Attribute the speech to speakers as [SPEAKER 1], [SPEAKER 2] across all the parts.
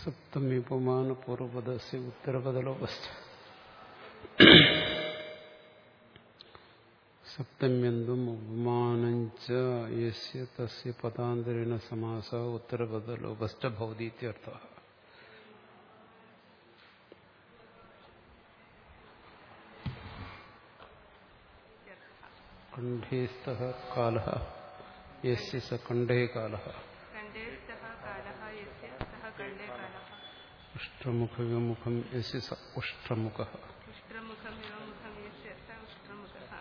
[SPEAKER 1] സപ്തമ്യുപമാന പൂർവപദസ്യ ഉത്തരപദലോപസ്ഥ സപ്തമ്യന്തും ഉപമാനഞ്ച യസ്യ തസ്യ പദാന്തരേണ സമാസ ഉത്തരപദലോപസ്ഥ ഭവതി ഇത്യർത്ഥ കണ്ഠേസ്ഥ കാല യസ്യ സ കണ്ഠേ കാല
[SPEAKER 2] കണ്ഠേ സഹ കാലഃ യസ്യ സഹ കണ്ഠേ കാലഃ
[SPEAKER 1] ഉഷ്ട്രമുഖവിമുഖം യസ്യ സ ഉഷ്ട്രമുഖ
[SPEAKER 2] ഉഷ്ട്രമുഖം ഇവമുഖം യസ്യ സ ഉഷ്ട്രമുഖഃ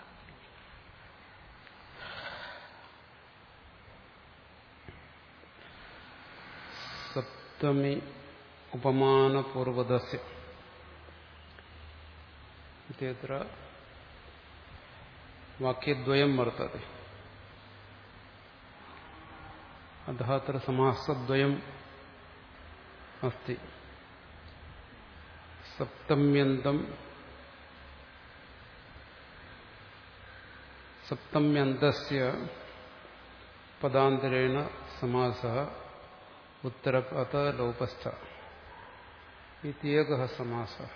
[SPEAKER 1] സപ്തമി ഉപമാനപൂർവദസ്യ ഇത്യത്ര വാക്യദ്വയം വർത്തते अतः अत्र समासद्वयम् अस्ति सप्तम्यन्तम् सप्तम्यन्तस्य पदान्तरेण समासः उत्तरपदलोपस्थ इति एकः समासः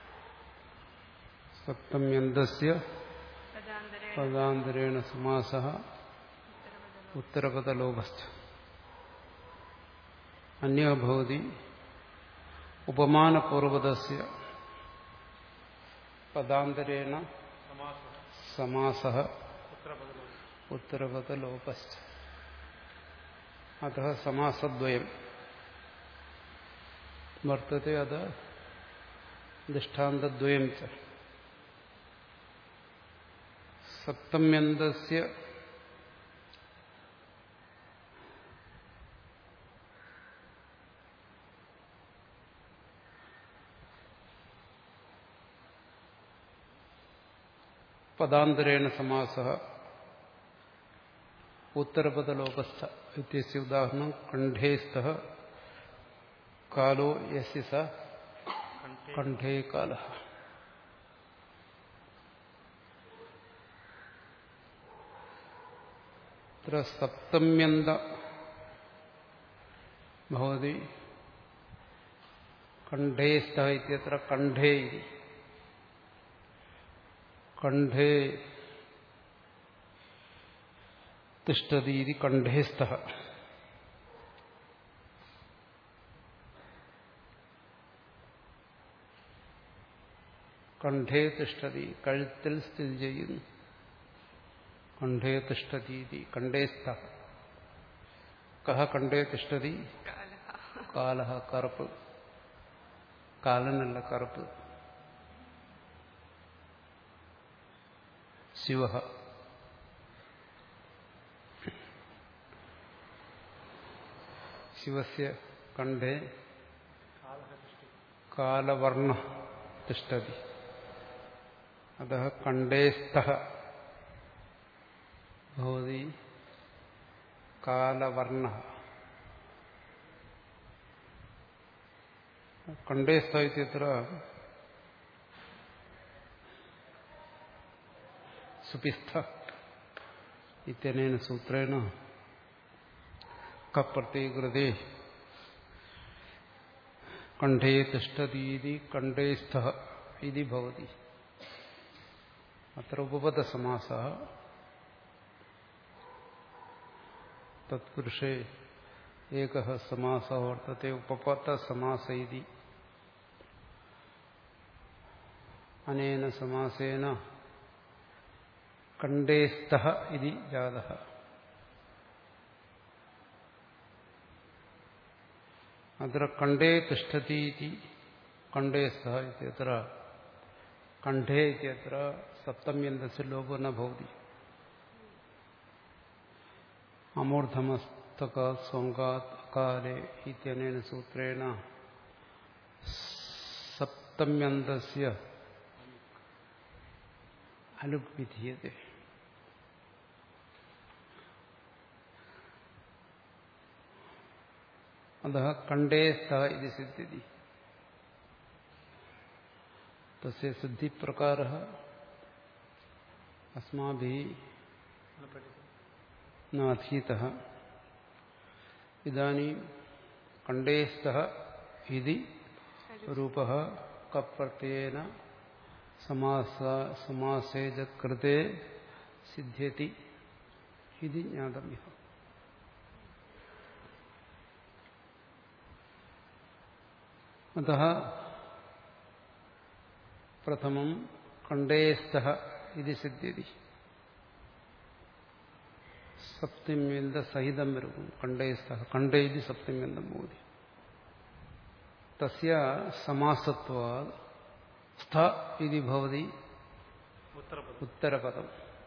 [SPEAKER 1] सप्तम्यन्तस्य
[SPEAKER 2] പദാന്തരേ
[SPEAKER 1] पदान्तरेण समासः उत्तरपदलोपस्थ अन्यः भवति उपमानपूर्वदस्य पदान्तरेण समासः उत्तरपदलोपश्च अतः समासद्वयम् वर्तते अत दृष्टान्तद्वयं च सप्तम्यन्तस्य പദാന്തരേണ സമാസ ഉത്തരപദലോകസ്ഥ ഇത്യസ്യ ഉദാഹരണം കണ്ഠേസ്ഥ കാലോ യസ്യ സ കണ്ഠേ കാല അത്ര സപ്തമ്യന്ത ഭവതി കണ്ഠേസ്ഥ ഇത്യത്ര കണ്ഠേ ഇതി കണ്ഠേ തിഷ്ടതീതി കണ്ഠേസ്ഥ കണ്ഠേ തിഷ്ടതി കഴുത്തിൽ സ്ഥിതി ചെയ്യുന്നു കണ്ഠേ തിഷ്ടതീതി കണ്ഠേസ്ഥ കഹ കണ്ഠേ തിഷ്ടതി
[SPEAKER 2] കാലഃ
[SPEAKER 1] കാലഹ കറുപ്പ് കാലനല്ല കറുപ്പ് ശിവ ശിവസ്യ കണ്ഠേ കാലവർണ്ണ തിഷ്ടതി അത കണ്ഠേസ്ഥ ഭവതി കാലവർണ്ണ കണ്ഠേസ്ഥ ഇത്യത്ര സുപിസ്ഥ ഇത്യനേന സൂത്രേണ കപ്രത്യകൃതേ കണ്ഠേ തിഷ്ടതീതി കണ്ഠേസ്ഥ ഇതി ഭവതി അത്ര ഉപപദസമാസ തത്പുരുഷേ ഏക സമാസ വർത്തത്തെ ഉപപദസമാസ ഇതി അനേന സമാസേന കണ്ഠേസ്ഥ ഇതി ജാത അത്ര കണ്ഠേ തിഷ്ടതീതി കണ്ഠേസ്ഥ ഇത്യത്ര കണ്ഠേ ഇത്യത്ര സപ്തമ്യന്തസ്യ ലോപോ ന ഭവതി അമൂർധമസ്തക സ്വങ്കാത് അകാലെ ഇത്യനേന സൂത്രേണ സപ്തമ്യന്തസ്യ അലുപ് വിധീയത്തെ अतः कण्डे स्तः इति सिद्ध्यति तस्य सिद्धिप्रकारः अस्माभिः न अधीतः इदानीं कण्डे स्तः ഇതി രൂപ കപ്രത്യേന സമാസ സമാസേജ കൃതേ സിദ്ധ്യതി ഇത് ജ്ഞാതമ്യ അത പ്രഥമം കണ്ടേസ്ഥ ഇത് സിദ്ധ്യതി സപ്തമ്യന്ത സഹിതം വരും കണ്ടേസ്ഥ കണ്ടേ ഇത് സപ്തമ്യന്തം ഭൂതി തസ്യ സമാസത്വാ സ്ഥ ഇതി ഭവതി ഉത്തരപദം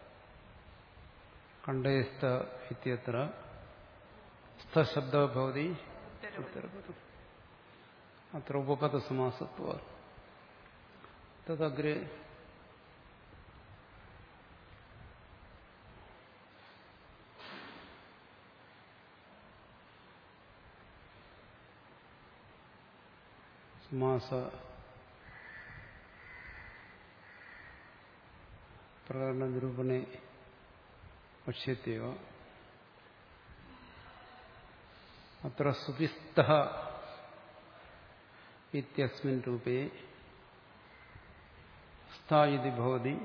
[SPEAKER 1] കണ്ടേസ്ഥ ഇത്യത്ര സ്ഥശബ്ദ ഭവതി ഉത്തരപദം അത്ര ഉപപദസമാസത്വ തദഗ്രേ സമാസ പ്രകടനനിരൂപണെ പശ്യത്യവ അത്ര സുപിസ്ഥ ഇത്യസ്മിൻ രൂപേ സ്ഥ ഇതി ഭവതി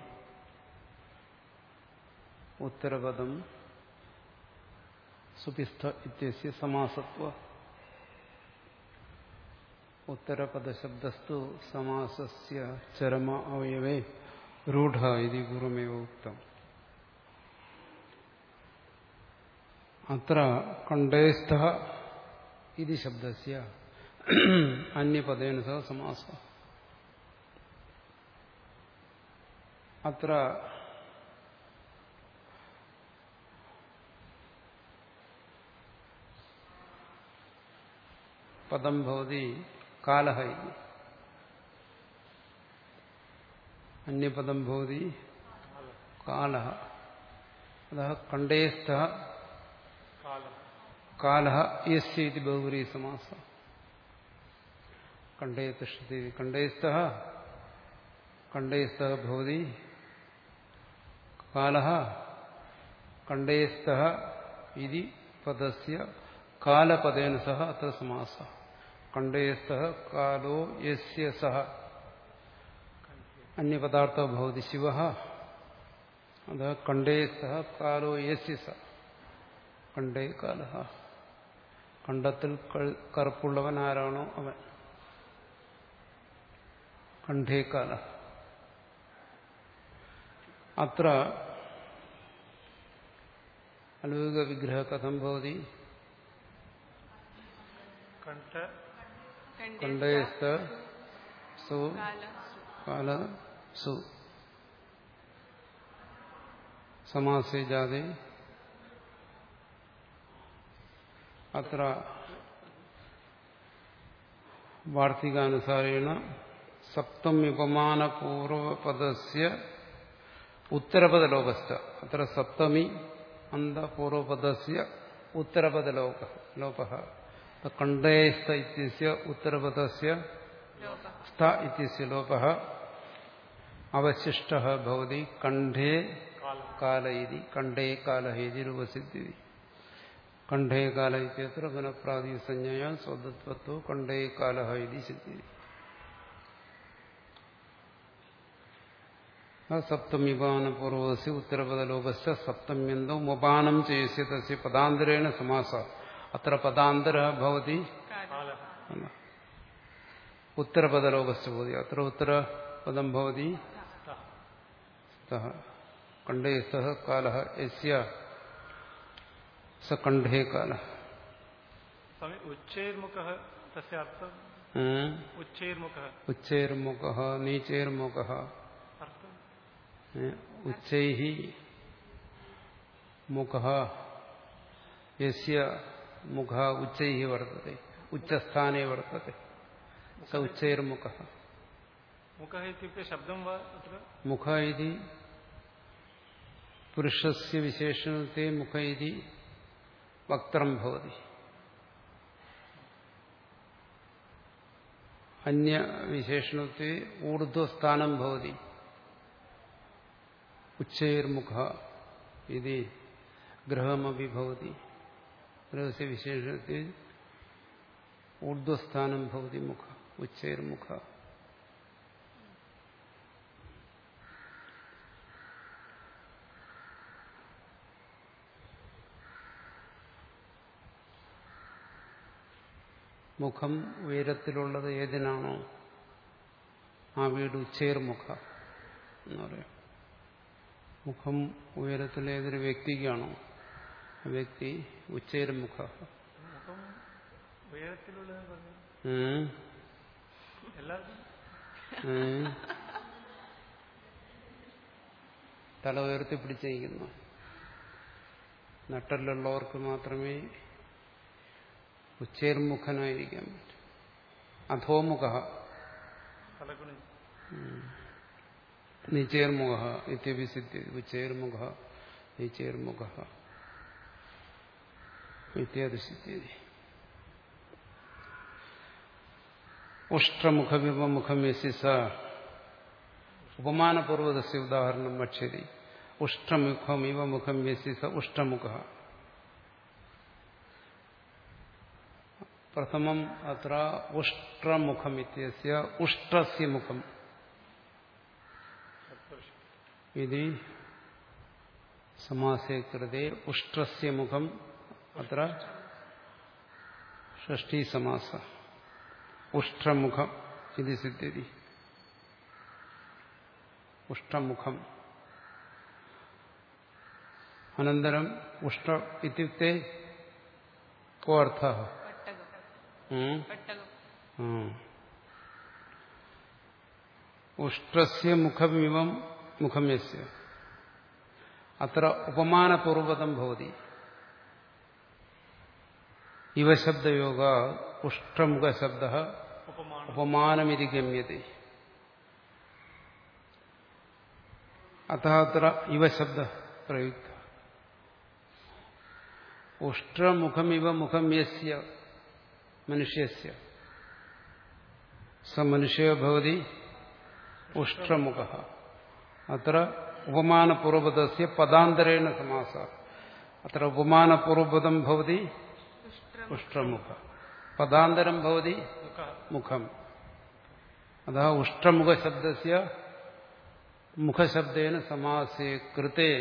[SPEAKER 1] ഉത്തരപദം സുപിസ്ഥ ഇത്യസ്യ സമാസത്വ ഉത്തരപദശബ്ദസ്തു സമാസസ്യ ചരമ അവയവേ രൂഢ ഇതി പൂർവമേവ ഉക്തം അത്ര കണ്ടേസ്ഥ ഇതി ശബ്ദസ്യ അന്യപദേന സഹ സമാസ അത്ര പദം ഭവതി കാലഹ ഇതി അന്യപദം ഭവതി കാലഹ അതः കണ്ടേസ്ഥ കാലഹ യസ്യ ഇതി ബഹുവരീ സമാസ കണ്ടേ തിഷ്ഠതി കണ്ടേസ്ഥ കണ്ടേസ്ഥ ഭവതി കാലഹ കണ്ടേസ്ഥ ഇതി പദസ്യ കാലപദേന സഹ അത്ര സമാസ കണ്ടേസ്ഥ കാലോ യസ്യ സഹ അന്യപദാർത്ഥ ഭവതി ശിവ അത് കണ്ടേസ്ഥ കാലോ യസ്യ സ കണ്ടേ കാല കണ്ടത്തിൽ കറുപ്പുള്ളവൻ ആരാണോ അവൻ കണ്ഠേ കാല അത്ര അലൗകിക വിഗ്രഹ കഥം ഭവതി കണ്ടേസ്ഥ സു കാല സു സമാസേ ജാതേ അത്ര വാർത്തികാനുസാരേണ സപ്തമ്യുപമാനപൂർവപദസ്യ ഉത്തരപദലോകസ്ഥ അത്ര സപ്തമി അന്തപൂർവപദസ്യ ഉത്തരപദലോക ലോപ കണ്ടേസ്ഥ ഇത്യസ്യ ഉത്തരപദസ്യ സ്ഥ ഇത്യസ്യ ലോപ അവശിഷ്ട ഭവതി കണ്ഠേ കാല ഇതി കണ്ഠേ കാല ഇതി രൂപസിദ്ധി കണ്ഠേ കാല ഇത്യത്ര പുനഃപ്രാതിസഞ്ജയ സ്വതത്വത്തോ കണ്ഠേ കാല ഇതി സിദ്ധി സപ്തമിപാനപൂർവസ്യ ഉത്തരപദലോകസ്യ സപ്തമ്യന്തോ മുപാനം ചെയ്യസ്യ തസ്യ പദാന്തരേണ സമാസ അത്ര പദാന്തര ഭവതി ഉത്തരപദലോകസ്യ ഭവതി അത്ര ഉത്തരപദം ഭവതി കണ്ഠേ സഹ കാല യസ്യ സ കണ്ഠേ കാല
[SPEAKER 3] ഉച്ചൈർമുഖ തസ്യ അർത്ഥം ഉച്ചൈർമുഖ
[SPEAKER 1] ഉച്ചൈർമുഖ നീചൈർമുഖ
[SPEAKER 3] അർത്ഥം
[SPEAKER 1] ഉച്ചൈ മുഖ യസ്യ മുഖ ഉച്ചൈ വർത്തത്തെ ഉച്ചസ്ഥാനെ വർത്തത്തെ സ ഉച്ചൈർമുഖ
[SPEAKER 3] മുഖ ഇത്യുക്തെ ശബ്ദം വാ അത്ര
[SPEAKER 1] മുഖ ഇതി പുരുഷസ്യ വിശേഷണത്തെ മുഖ ഇതി വക്ത്രം ഭവതി അന്യവിശേഷണത്തെ ഊർധ്വസ്ഥാനം ഭവതി ഉച്ചൈർമുഖ ഇത് ഗ്രഹമപി ഭവതി ഗ്രഹസ്യ വിശേഷണത്തെ ഊർധ്വസ്ഥാനം ഭവതി മുഖ ഉച്ചൈർമുഖ മുഖം ഉയരത്തിലുള്ളത് ഏതിനാണോ ആ വീട് ഉച്ചേർമുഖ എന്ന് പറയാം മുഖം ഉയരത്തിൽ ഏതൊരു വ്യക്തിക്കാണോ ആ വ്യക്തി ഉച്ചേർമുഖ
[SPEAKER 3] മുഖം ഉയരത്തിലുള്ളതെന്ന് പറഞ്ഞു
[SPEAKER 1] ഉം.
[SPEAKER 3] എല്ലാവർക്കും
[SPEAKER 1] ഉം. തല ഉയർത്തി പിടിച്ചിരിക്കുന്നു നട്ടലുള്ളവർക്ക് മാത്രമേ ഉച്ചേർമുഖനായിരിക്കാൻ പറ്റൂ അധോമുഖ
[SPEAKER 3] തലകുണി
[SPEAKER 1] നിചേർമുഖ ഇത്യഭിസിദ്ധി ഉച്ചേർമുഖ നിചേർമുഖ ഇത്യാദിസിദ്ധി ഉഷ്ട്രമുഖവിവമുഖം യസിസ ഉപമാനപൂർവകസ്യ ഉദാഹരണം വക്ഷ്യതി ഉഷ്ട്രമുഖം ഇവ മുഖം യസിസ ഉഷ്ട്രമുഖ പ്രഥമം അത്ര ഉഷ്ട്രമുഖം ഇത്യസ്യ ഉഷ്ട്രസ്യ മുഖം ഇതി സമാസേ കൃതേ ഉഷ്ട്രസ്യ മുഖം അത്ര ഷഷ്ഠീ സമാസ ഉഷ്ട്രമുഖം ഇത് സിദ്ധ്യതി ഉഷ്ട്രമുഖം അനന്തരം ഉഷ്ട ഇത്യുക്തെ കോ അർത്ഥ
[SPEAKER 2] പട്ടകം പട്ടകം
[SPEAKER 1] ഉഷ്ട്രസ്യ മുഖമിവം മുഖം യസ്യ അത്ര ഉപമാനപൂർവകം ഭവതി ഇവ ശബ്ദയോഗ ഉഷ്ട്രമുഖശബ്ദ
[SPEAKER 3] ഉപമാനം
[SPEAKER 1] ഉപമാനമിതി ഗമ്യത്തെ അतः അത്ര ഇവ ശബ്ദ പ്രയുക്ത ഉഷ്ട്രമുഖമിവ മുഖം യസ്യ മനുഷ്യസ്യ സ മനുഷ്യോ ഭവതി ഉഷ്ട്രമുഖ അത്ര ഉപമാനപൂർവതസ്യ പദാന്തരേണ സമാസ അത്ര ഉപമാനപൂർവപദം ഭവതി
[SPEAKER 2] ഉഷ്ട്രം
[SPEAKER 1] ഉഷ്ട്രമുഖ പദാന്തരം ഭവതി
[SPEAKER 3] മുഖ
[SPEAKER 1] മുഖം അതാ ഉഷ്ട്രമുഖശബ്ദസ്യ മുഖശബ്ദേന സമാസേ കൃത്തെ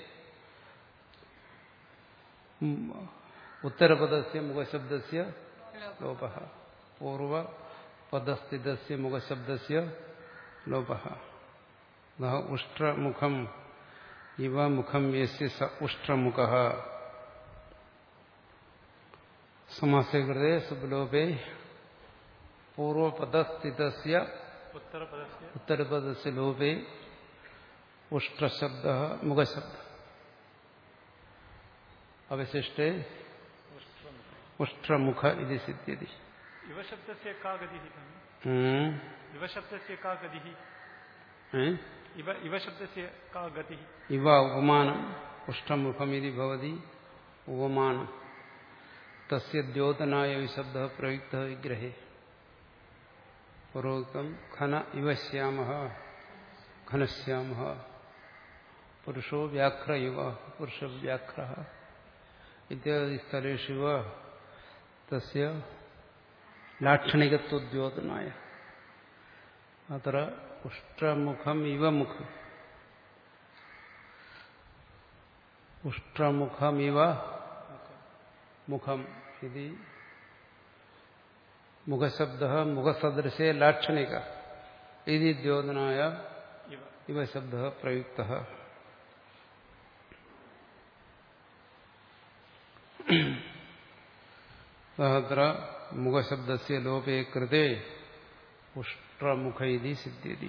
[SPEAKER 1] ഉം, ഉത്തരപദസ്യ മുഖശബ്ദസ്യ ലോപ പൂർവപദസ്ഥിതസ്യ മുഖശബ്ദസ്യ ലോപ അതാ ഉഷ്ട്രമുഖം ഇവ മുഖം യസ്യ സ ഉഷ്ട്രമുഖ സമാസേ കൃതേ സുബ്ലോപേ പൂർവപദസ്ഥിതസ്യ
[SPEAKER 3] ഉത്തരപദസ്യ
[SPEAKER 1] ഉത്തരപദസ്യ ലോപേ ഉഷ്ട്രശബ്ദ മുഖശബ്ദ അവശിഷ്ടേ ഉഷ്ട്രമുഖ ഇത് സിദ്ധ്യതി
[SPEAKER 3] ഇവ ശബ്ദസ്യ കാ ഗതിः
[SPEAKER 1] ഉം.
[SPEAKER 3] ഇവ ശബ്ദസ്യ കാ ഗതിः
[SPEAKER 1] ഏ?
[SPEAKER 3] ഇവ ഇവ ശബ്ദസ്യ കാ ഗതിः
[SPEAKER 1] ഇവ ഉപമാനം ഉഷ്ട്രമുഖമിതി ഭവതി ഉപമാനം തസ്യ ദ്യോതനായ ശബ്ദ പ്രയുക്ത വിഗ്രഹേ പൂർവോക്തം ഖന ഇവ ശ്യാമ ഘനശ്യാമ പുരുഷോ വ്യാഘ്ര ഇവ പുരുഷ വ്യാഘ്ര ഇത്യാദി സ്ഥലേഷു ഇവ തസ്യ ലാക്ഷണികത്വദ്യോതനായ അത്ര ഉഷ്ട്രമുഖം ഇവ മുഖം ഉഷ്ട്രമുഖമിവ മുഖം ഇത് മുഖശബ്ദ മുഖസദൃശേ ലാക്ഷണിക ഇത് ദ്യോതനായ
[SPEAKER 3] ഇവ
[SPEAKER 1] ഇവ ശബ്ദ പ്രയുക്ത അത്ര മുഖശബ്ദസ്യ ലോപേ കൃതേ ഉഷ്ട്രമുഖ ഇതി സിദ്ധ്യതി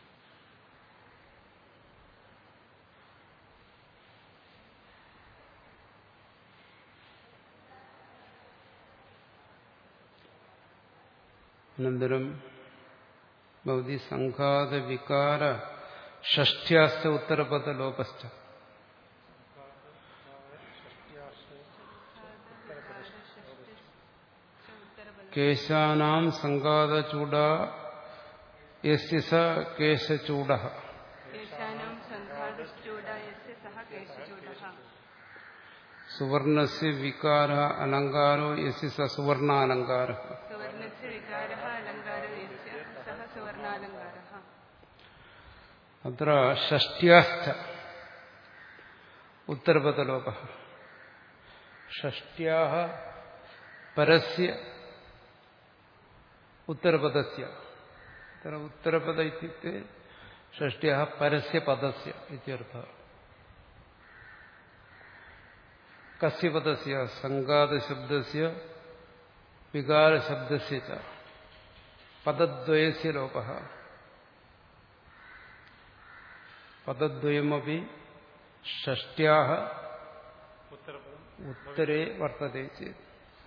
[SPEAKER 1] അനന്തരം ഭവതി സംഘാതവികാര ഷഷ്ട്യാശ്ച ഉത്തരപദ ലോപശ്ച കേശാനാം സംഘാതചൂട യസ്യ സ കേശചൂട
[SPEAKER 2] കേശാനാം സംഘാതശ്ചൂടായസ്യ സഹ കേശചൂടഃ
[SPEAKER 1] സുവർണസ്യ വികാര അലങ്കാരോ യസ്യ സ സുവർണാലങ്കാര
[SPEAKER 2] സുവർണസ്യ सुवर्णस्य विकारः अलङ्कारः यस्य सः सुवर्णालङ्कारः
[SPEAKER 1] അത്ര ഷഷ്ട്യാസ്ഥ ഉത്തരപദലോപ ഷഷ്ട്യാഹ പരസ്യ ഉത്തരപദസ്യ അത്ര ഉത്തരപദ ഇത്യുക്തെ ഷഷ്ട്യാഹ പരസ്യ പദസ്യ ഇത്യർത്ഥ കസ്യ പദസ്യ സംഘാതശബ്ദസ്യ വികാരശബ്ദസ്യ ച പദദ്വയസ്യ ലോപഃ പദദ്വയമപി ഷഷ്ട്യാഹ
[SPEAKER 3] उत्तरपदम्
[SPEAKER 1] ഉത്തരേ വർത്തത്തെ ചേത്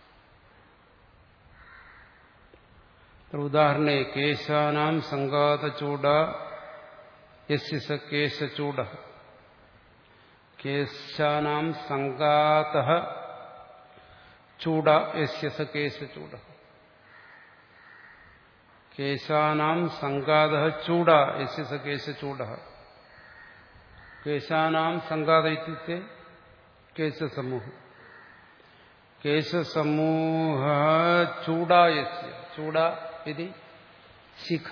[SPEAKER 1] ഉദാഹരണേ കേശാനാം സംഘാതചൂട യസ്യ സ കേശചൂട കേശാനാം സംഘാത ചൂട യസ്യ സ കേശചൂട കേശാനാം സംഘാത ചൂട യസ്യ സ കേശചൂട കേശാനാം സംഘാത ഇത്യുക്തെ കേശസമൂഹം കേശസമൂഹ ചൂടായസ്യ ചൂട ഇതി ശിഖ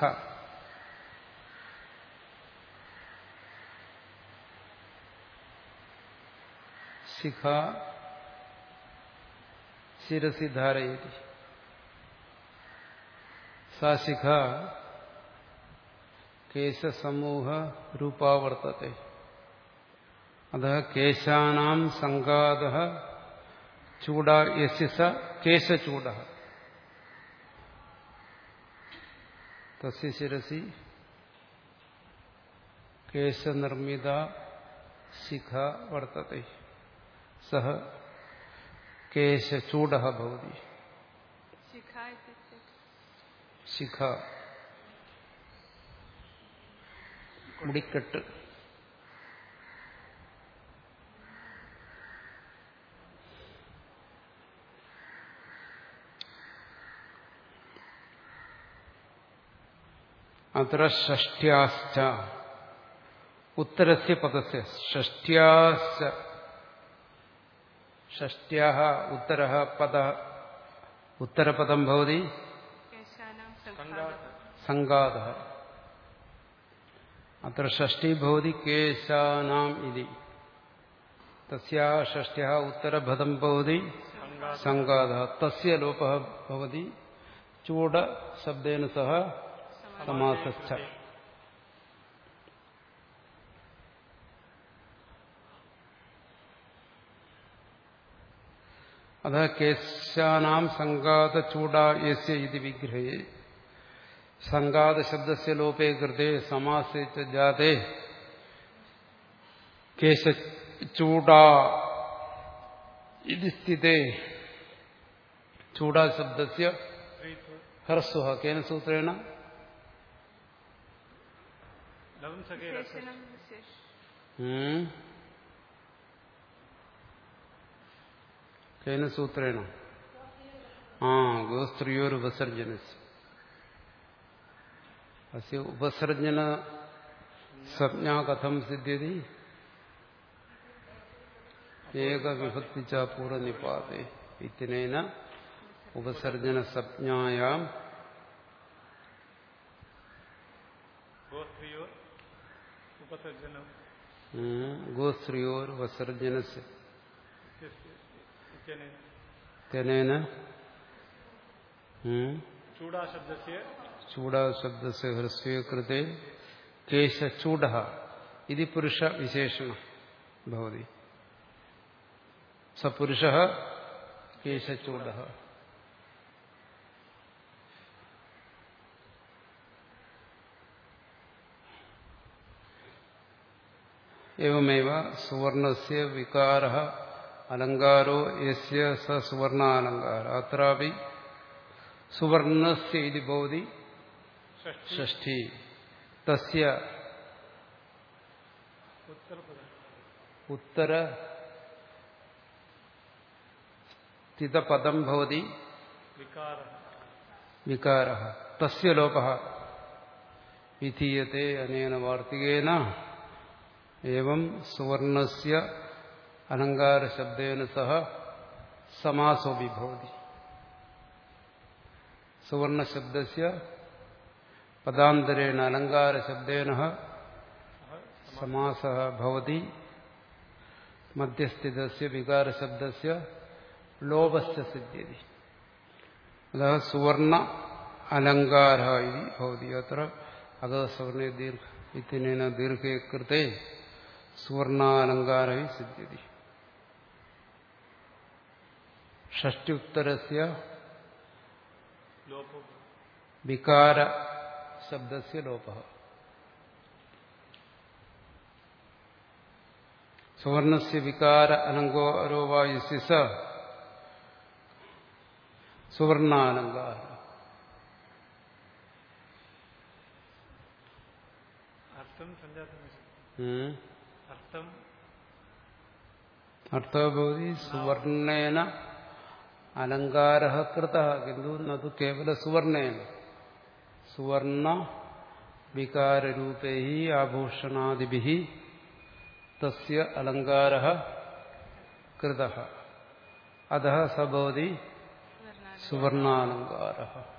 [SPEAKER 1] ശിഖ ശിരസി ധാരയതി സാ ശിഖ കേശസമൂഹ രൂപാവർത്തത്തെ അത കേശാനാം സംഘാത ചൂട യസ്യ സ കേശചൂട തസ്യ ശിരസി കേശനിർമ്മിത ശിഖ വർത്തത്തെ സഹ കേശചൂട ഭവതി
[SPEAKER 2] शिखा इत्युक्ते
[SPEAKER 1] ശിഖ മുടിക്കെട്ട് അത്ര ഷഷ്ട്യാശ്ച ഉത്തരസ്യ പദസ്യ ഷഷ്ട്യാശ്ച ഷഷ്ട്യാഹ ഉത്തര പദ ഉത്തരപദം ഭവതി
[SPEAKER 2] केशानां सङ्घातः
[SPEAKER 1] സംഘാത അത്ര ഷഷ്ടി ഭവതി കേശാനാം ഇതി തസ്യാ ഷഷ്ട്യ ഉത്തരപദം ഭവതി സംഘാത തസ്യ ലോപ ഭവതി ചൂട ശബ്ദേന സഹ സമാസസ്ഥ അത കേശാനാം സംഘാത ചൂട യസ്യ ഇതി വിഗ്രഹേ സംഘാത ശബ്ദസ്യ ലോപേ കൃതേ സമാസേ ച ജാതേ കേശചൂട ഇതി സ്ഥിതേ ചൂട ശബ്ദസ്യ
[SPEAKER 3] स्त्रीत्व
[SPEAKER 1] ഹ്രസ്വ കേന സൂത്രേണ
[SPEAKER 3] नपुंसके रसः
[SPEAKER 2] विशेषणं विशेष
[SPEAKER 1] ഉം. കേന സൂത്രേണ ആ ഗോസ്ത്രീയോരുപസർജനസ് അസ്യ ഉപസർജന സംജ്ഞാ കഥം സിദ്ധ്യതി ഏകവിഭക്തി ച പൂർവനിപാതേ ഇത്തിനേന ഉപസർജന സംജ്ഞായാം
[SPEAKER 3] गोस्त्रियो उपसर्जनम्
[SPEAKER 1] ഗോസ്ത്രീയോരുപസർജനസ്
[SPEAKER 3] इत्यनेन
[SPEAKER 1] തേനേന
[SPEAKER 3] चूडाशब्दस्य
[SPEAKER 1] ചൂടാശബ്ദസ്യ ഹ്രസ്വേ കൃത്തെ കേശചൂട ഇത് പുരുഷ വിശേഷണ ഭവതി സ പുരുഷ കേശചൂട एवमेव सुवर्णस्य विकारः अलङ्कारो यस्य स सुवर्णालङ्कारः अत्रापि सुवर्णस्य इति भवति
[SPEAKER 3] षष्ठी
[SPEAKER 1] षष्ठी तस्य
[SPEAKER 3] उत्तरपदम्
[SPEAKER 1] उत्तर स्थितपदं भवति
[SPEAKER 3] विकारः
[SPEAKER 1] विकारः तस्य लोपः विधीयते अनेन वार्तिकेन एवं सुवर्णस्य अलङ्कारशब्देन सह समासोऽपि भवति സുവർണശബ്ദസ്യ പദാന്തരേണ അലങ്കാരശബ്ദേന സമാസ ഭവതി മധ്യസ്ഥിതസ്യ വികാരശബ്ദസ്യ ലോപസ്യ സിദ്ധ്യതി അത സുവർണ അലങ്കാര ഇതി ഭവതി അത്ര അഗസവർണേ ദീർഘ ഇത്തിനേന ദീർഘേ കൃതേ സുവർണാലങ്കാര സിദ്ധ്യതി ഷഷ്ടിയുത്തരസ്യ
[SPEAKER 3] ലോപോ
[SPEAKER 1] വികാര ശബ്ദസ്യ ലോപ സുവർണസ്യ വികാര അലങ്കോരോവായുസ്യ സ സുവർണാലങ്കാര
[SPEAKER 3] അർത്ഥം സഞ്ജാതം
[SPEAKER 1] ഉം.
[SPEAKER 3] അർത്ഥം
[SPEAKER 1] അർത്ഥോ ഭവതി സുവർണേന അലങ്കാര കൃത കിന്തു നതു കേവല സുവർണേന സുവർണ വികാരൂപൈ ആഭൂഷണാദിഭി തസ്യ അലങ്കാര കൃത അത സഭവതി സുവർണാലങ്കാര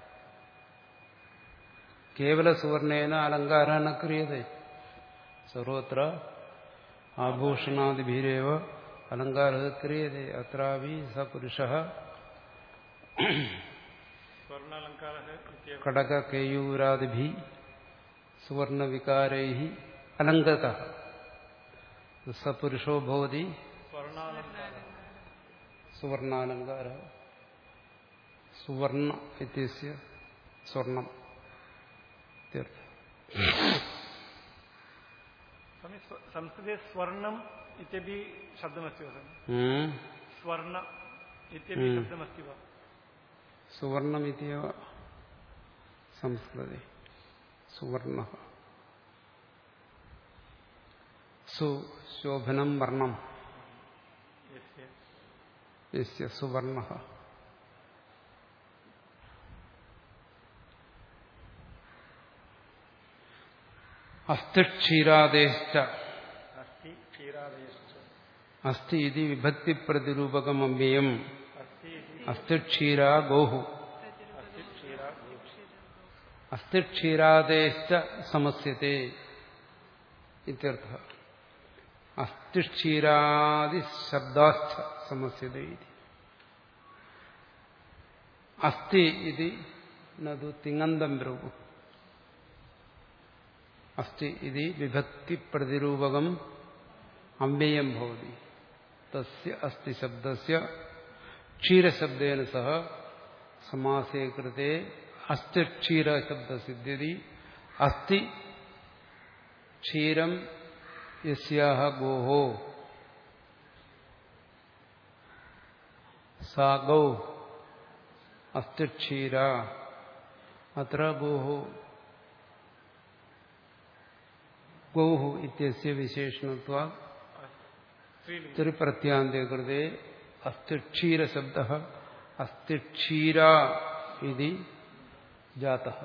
[SPEAKER 1] കേവല സുവർണേന അലങ്കാര ന ക്രിയത്തെ സർവത്ര ആഭൂഷണാദിഭിരേവ അലങ്കാര ക്രിയത്തെ അത്രാപി സ പുരുഷ
[SPEAKER 3] സ്വർണ്ണാലങ്കാരः इत्येव
[SPEAKER 1] കടകേയൂരാദിഭി സുവർണവികാരൈ അലങ്കത സ പുരുഷോ ഭവതി
[SPEAKER 3] സ്വർണ്ണാലങ്കാരः
[SPEAKER 1] സുവർണാലങ്കാര സുവർണ ഇത്യസ്യ സ്വർണം ഇത്യർത്ഥം.
[SPEAKER 3] स्वामी, स्व- संस्कृते स्वर्णम् इत्यपि शब्दमस्ति वा स्वामी?
[SPEAKER 1] ഉം.
[SPEAKER 3] स्वर्ण इत्यपि
[SPEAKER 1] हम्म।
[SPEAKER 3] शब्दमस्ति वा
[SPEAKER 1] സുവർണമിതിയ സംസ്കൃതി സുവർണ സു ശോഭനം വർണ്ണം
[SPEAKER 3] यस्य
[SPEAKER 1] യസ്യ സുവർണ അസ്ഥിക്ഷീരാദേശ്ച
[SPEAKER 3] अस्ति क्षीरादयश्च
[SPEAKER 1] അസ്ഥി ഇതി വിഭക്തിപ്രതിരൂപകമവ്യയം
[SPEAKER 3] अस्ति इति
[SPEAKER 1] അസ്ഥിക്ഷീര ഗോഹു
[SPEAKER 3] अस्ति क्षीरा
[SPEAKER 1] അസ്ഥിക്ഷീരാദേശ്ച സമസ്യത്തെ ഇത്യർത്ഥ അസ്ഥിക്ഷീരാദി ശബ്ദാശ്ച സമസ്യത്തെ ഇതി അസ്ഥി ഇതി നതു തിങ്ങന്തം ബ്രൂപു അസ്ഥി ഇതി വിഭക്തി പ്രതിരൂപകം അവ്യയം ഭവതി തസ്യ അസ്ഥി ശബ്ദസ്യ ക്ഷീരശബ്ദേന സഹ സമാസേ കൃതേ അസ്ഥിക്ഷീര ശബ്ദസിദ്ധ്യതി അസ്ഥി ക്ഷീരം യസ്യാഹ ഗോഹോ സാ ഗൗ അസ്ഥിക്ഷീര അത്ര ഗോഹോ ഗൗഹു ഇത്യസ്യ വിശേഷണത്വ
[SPEAKER 3] स्त्रीलिङ्ग
[SPEAKER 1] ത്രിപ്രത്യാന്തെ കൃതേ അസ്ഥിക്ഷീരശബ്ദ അസ്ഥിക്ഷീര ഇതി ജാതഃ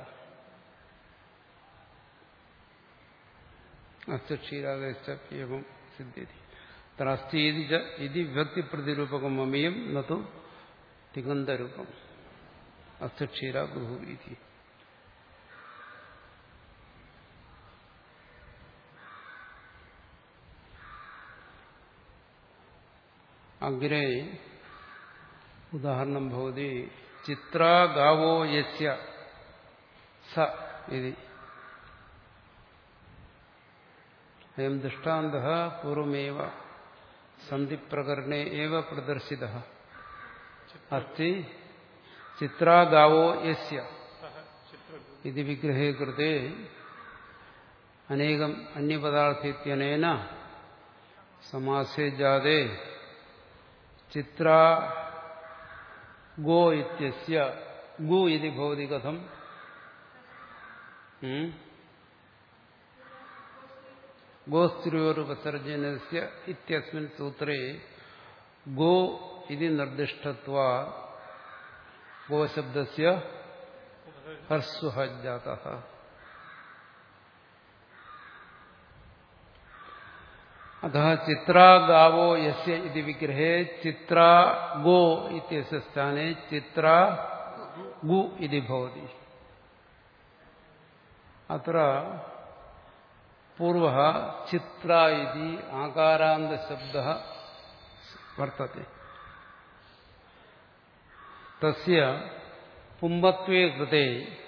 [SPEAKER 1] അസ്ഥിക്ഷീരാദേശം സിദ്ധ്യതി തത്ര അസ്ഥി ഇതി ച ഇതി വിഭക്തിപ്രതിരൂപകം മമിയം നതു തിഗന്ധരൂപം അസ്ഥിക്ഷീര ഗുഹു ഇതി അഗ്രേ ഉദാഹരണം ഭവതി ചിത്രാ ഗാവോ യസ്യ സ ഇതി അയം ദൃഷ്ടാന്ത പൂർവമേവ സന്ധിപ്രകരണേ ഏവ പ്രദർശിത അസ്തി ചിത്രാ ഗാവോ യസ്യ
[SPEAKER 3] सः चित्रगु
[SPEAKER 1] ഇത് വിഗ്രഹേ കൃതേ അനേകം അന്യപദാർത്ഥിത്യനേന സമാസേ ജാതേ ചിത്ര ഗോ ഇത്യസ്യ ഗു ഇതി ഭവതി കഥം ഉം? ഗോസ്ത്രിയോരുപസർജനസ്യ ഇത്യസ്മിൻ സൂത്രേ ഗോ ഇതി നിർദ്ദിഷ്ടത്വാ ഗോശബ്ദസ്യ ഹർസ്വ ജാതഃ अतः चित्रा गावो यस्य इति विग्रहे चित्रा गो इत्यस्य स्थाने चित्रा ഗു ഇതി ഭവതി അത്ര പൂർവ ചിത്ര ഇതി ആകാരാന്ത ശബ്ദ വർത്തത്തെ തസ്യ പുംബത്വേ കൃതേ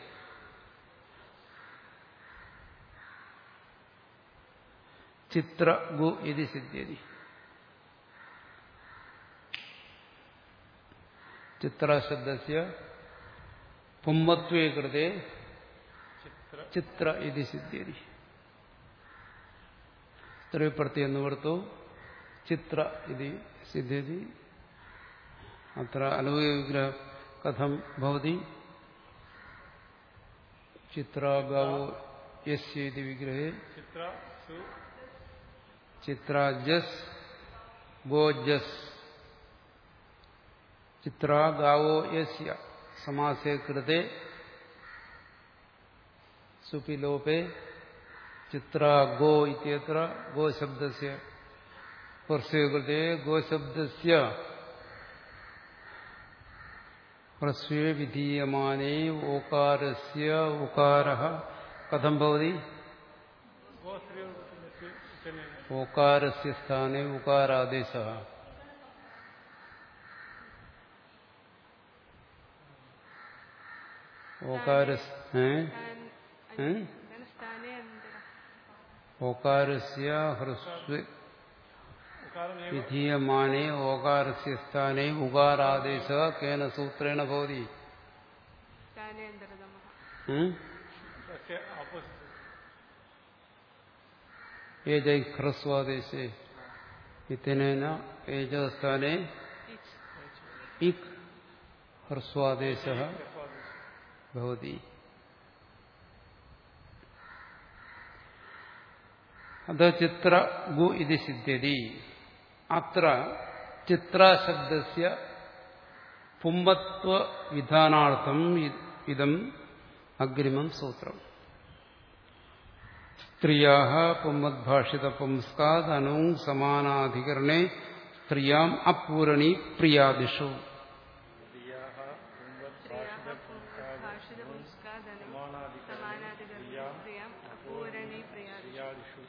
[SPEAKER 1] ചിത്ര ഗു ഇതി സിദ്ധ്യതി ചിത്രശബ്ദസ്യ പുംബത്വേ കൃതേ ചിത്ര ഇതി സിദ്ധ്യതി സ്ത്രീപ്രത്യ നിവർത്തു ചിത്ര ഇതി സിദ്ധ്യതി അത്ര അലൗകിക കഥം ഭവതി ചിത്രാഗാവോ യസ്യ ഇതി വിഗ്രഹേ
[SPEAKER 3] ചിത്ര സു
[SPEAKER 1] ചിത്രാജസ് ഗോജസ് ചിത്രാഗാവോ യസ്യ സമാസേ കൃതേ സുപിലോപേ ചിത്രാഗോ ഇത്യത്ര ഗോശബ്ദസ്യ സ്പർശേ കൃതേ ഗോശബ്ദസ്യ ഹ്രസ്വേ വിധീയമാനേ ഓകാരസ്യ ഉകാരഃ കഥം ഭവതി
[SPEAKER 3] ഗോശ്രീ
[SPEAKER 1] ഓകാരസ്യ സ്ഥാനെ ഉകാരാദേശ ഓകാരസ് ഏ ഏ?
[SPEAKER 2] സ്ഥാനേ അന്തര
[SPEAKER 1] ഓകാരസ്യ ഹ്രസ്വ
[SPEAKER 3] ഉകാരമേവ
[SPEAKER 1] വിധീയമാനേ ഓകാരസ്യ സ്ഥാനെ ഉകാരാദേശ കേന സൂത്രേണ ഭവതി
[SPEAKER 2] സ്ഥാനേ അന്തരതമ
[SPEAKER 1] ഉം?
[SPEAKER 3] തസ്യ ഓപ്പോസിറ്റ്
[SPEAKER 1] ഏജൈ ഹ്രസ്വാദേശേ ഇത്തനേന ഏജസ്ഥാനെ ഇക് ഹ്രസ്വാദേശ ഭവതി അത് ചിത്ര ഗു ഇത് സിദ്ധ്യതി അത്ര ചിത്രശബ്ദസ്യ പുംബത്വ വിധാനാർത്ഥം ഇതം അഗ്രിമം സൂത്രം സ്ത്രീയാ പുംമദ്ഭാഷിത പുംസ്കാത് അനൂ സമാനാധികരണേ സ്ത്രീയാം അപൂരണി പ്രിയാദിഷു
[SPEAKER 2] ഭാഷിതപുംസ്കാദനം സമാനാധികരണം അപൂരണി പ്രിയാദി
[SPEAKER 3] യാദിഷു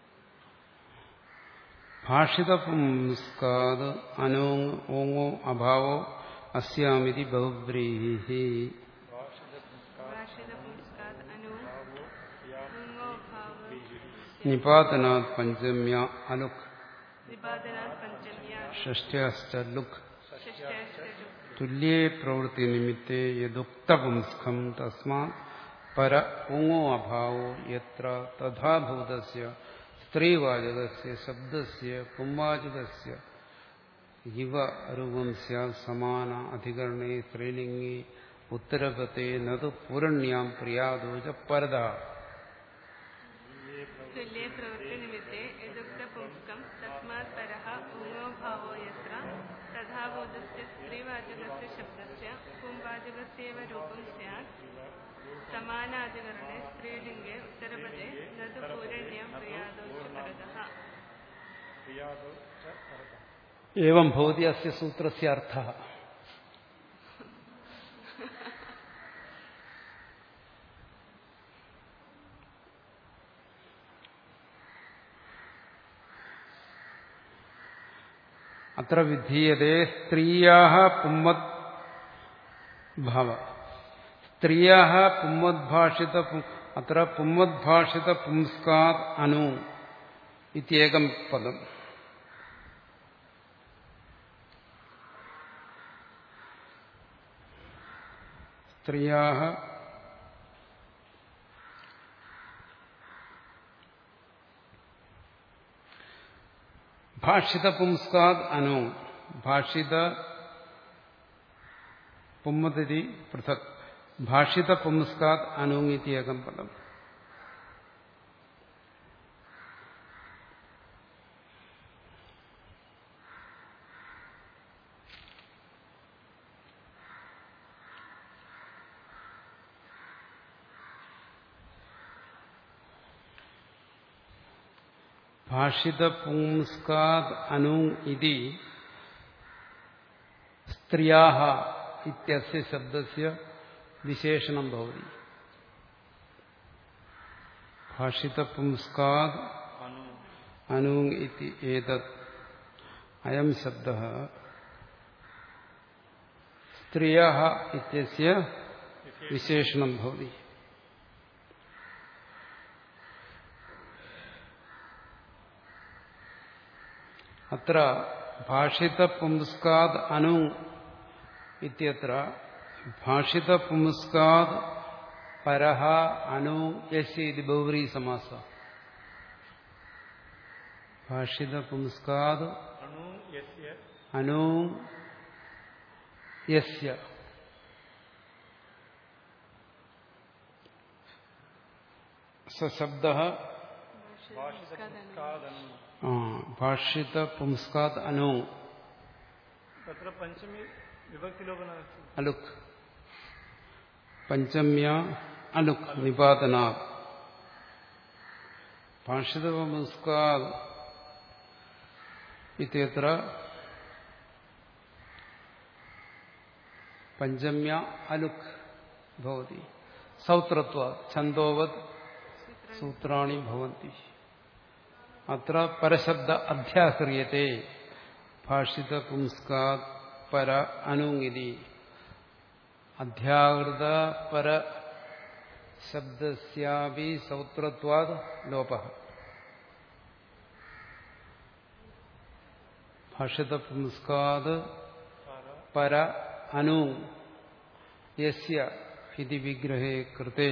[SPEAKER 1] ഭാഷിത പുംസ്കാത് അനോ ഓങ്ങോ അഭാവോ അസ്യാമിതി ബഹുബ്രീഹി
[SPEAKER 2] ഭാഷിതപുംസ്കാദ് അനു ഉങ്ങോ ഭാവ
[SPEAKER 1] നിപാതനാത് പഞ്ചമ്യ അലുക്
[SPEAKER 2] നിപാതനാത് പഞ്ചമ്യ
[SPEAKER 1] ഷഷ്ട്യാശ്ച ലുക്
[SPEAKER 2] ഷഷ്ടാഷ്ടു
[SPEAKER 1] തുല്യേ പ്രവൃത്തി നിമിത്തേ യദുക്തപുംസ്കം തസ്മാത് പര ഉങ്ങോ അഭാവോ യത്ര തഥാഭൂതസ്യ സ്ത്രീവാചകസ്യ ശബ്ദസ്യ പുംവാചകസ്യ ഇവ രൂപം സ്യാത് സമാന അധികരണേ സ്ത്രീലിംഗി ഉത്തരപത്തെ നതു പൂരണ്യാം പ്രിയാദോച പരത
[SPEAKER 2] തുല്യേ പ്രവൃത്തി നിമിത്തേ യദുക്തപുംസ്കം തസ്മാത് പരഃ ഉങ്ങോ ഭാവോ യത്ര തഥാബോധസ്യ സ്ത്രീവാചകസ്യ ശബ്ദസ്യ പുംവാചകസ്യേവ രൂപം സ്യാത് സമാനാധികരണേ സ്ത്രീലിംഗേ ഉത്തരപദേ നതു പൂരണ്യം പ്രിയാദോ ച പരതഃ
[SPEAKER 3] പ്രിയാദോ ച പരത
[SPEAKER 1] ഏവം ഭവതി അസ്യ സൂത്രസ്യ അർത്ഥഃ അത്ര വിധീയതേ സ്ത്രീയാ പുമ്മത് ഭാവ സ്ത്രീയാ പുമ്മദ്ഭാഷിത പു- അത്ര പുമ്മദ്ഭാഷിത പുംസ്കാത് അനു ഇത്യേകം പദം സ്ത്രീയാ ഭാഷിത പുംസ്കാത് അനു ഭാഷിത പുമ്മതി പൃഥക് ഭാഷിത പുംസ്കാത് അനൂങ്ങിതി ഏകം പദം ഭാഷിത പുംസ്കാത് അനു ഇതി സ്ത്രിയാ ഇത്യസ്യ ശബ്ദസ്യ വിശേഷണം ഭവതി ഭാഷിത പുംസ്കാത്
[SPEAKER 3] अनु
[SPEAKER 1] അനൂങ് ഇതി ഏതത് അയം ശബ്ദ സ്ത്രിയ ഇത്യസ്യ വിശേഷണം ഭവതി അത്ര ഭാഷിത പുംസ്കാത് അനു ഇത്യത്ര ഭാഷിത പുംസ്കാത് പരഹ അനു യസ്യ ഇത് ബൗരി സമാസ ഭാഷിത പുംസ്കാത്
[SPEAKER 3] अणु यस्य
[SPEAKER 1] അനു യസ്യ സശബ്ദ
[SPEAKER 3] भाषितपुंस्कादनु
[SPEAKER 1] ഭാഷിത പുംസ്കാത് അനു
[SPEAKER 3] तत्र पञ्चमी विभक्तिलोपन
[SPEAKER 1] അലുക് പഞ്ചമ്യ അലുക് നിപാതനാ ഭാഷിത പുംസ്കാത് ഇത്യത്ര പഞ്ചമ്യ അലുക് ഭവതി സൗത്രത്വ ഛന്ദോവത് സൂത്രാണി ഭവന്തി അത്ര പരശബ്ദ അധ്യാഹ്രിയത്തെ ഭാഷിത പുംസ്കാത് പര അനുങ്ങിതി അധ്യാഹൃത പര ശബ്ദസ്യാപി സൗത്രത്വാത് ലോപ ഭാഷിത പുംസ്കാത് പര അനു യസ്യ ഇതി വിഗ്രഹേ കൃതേ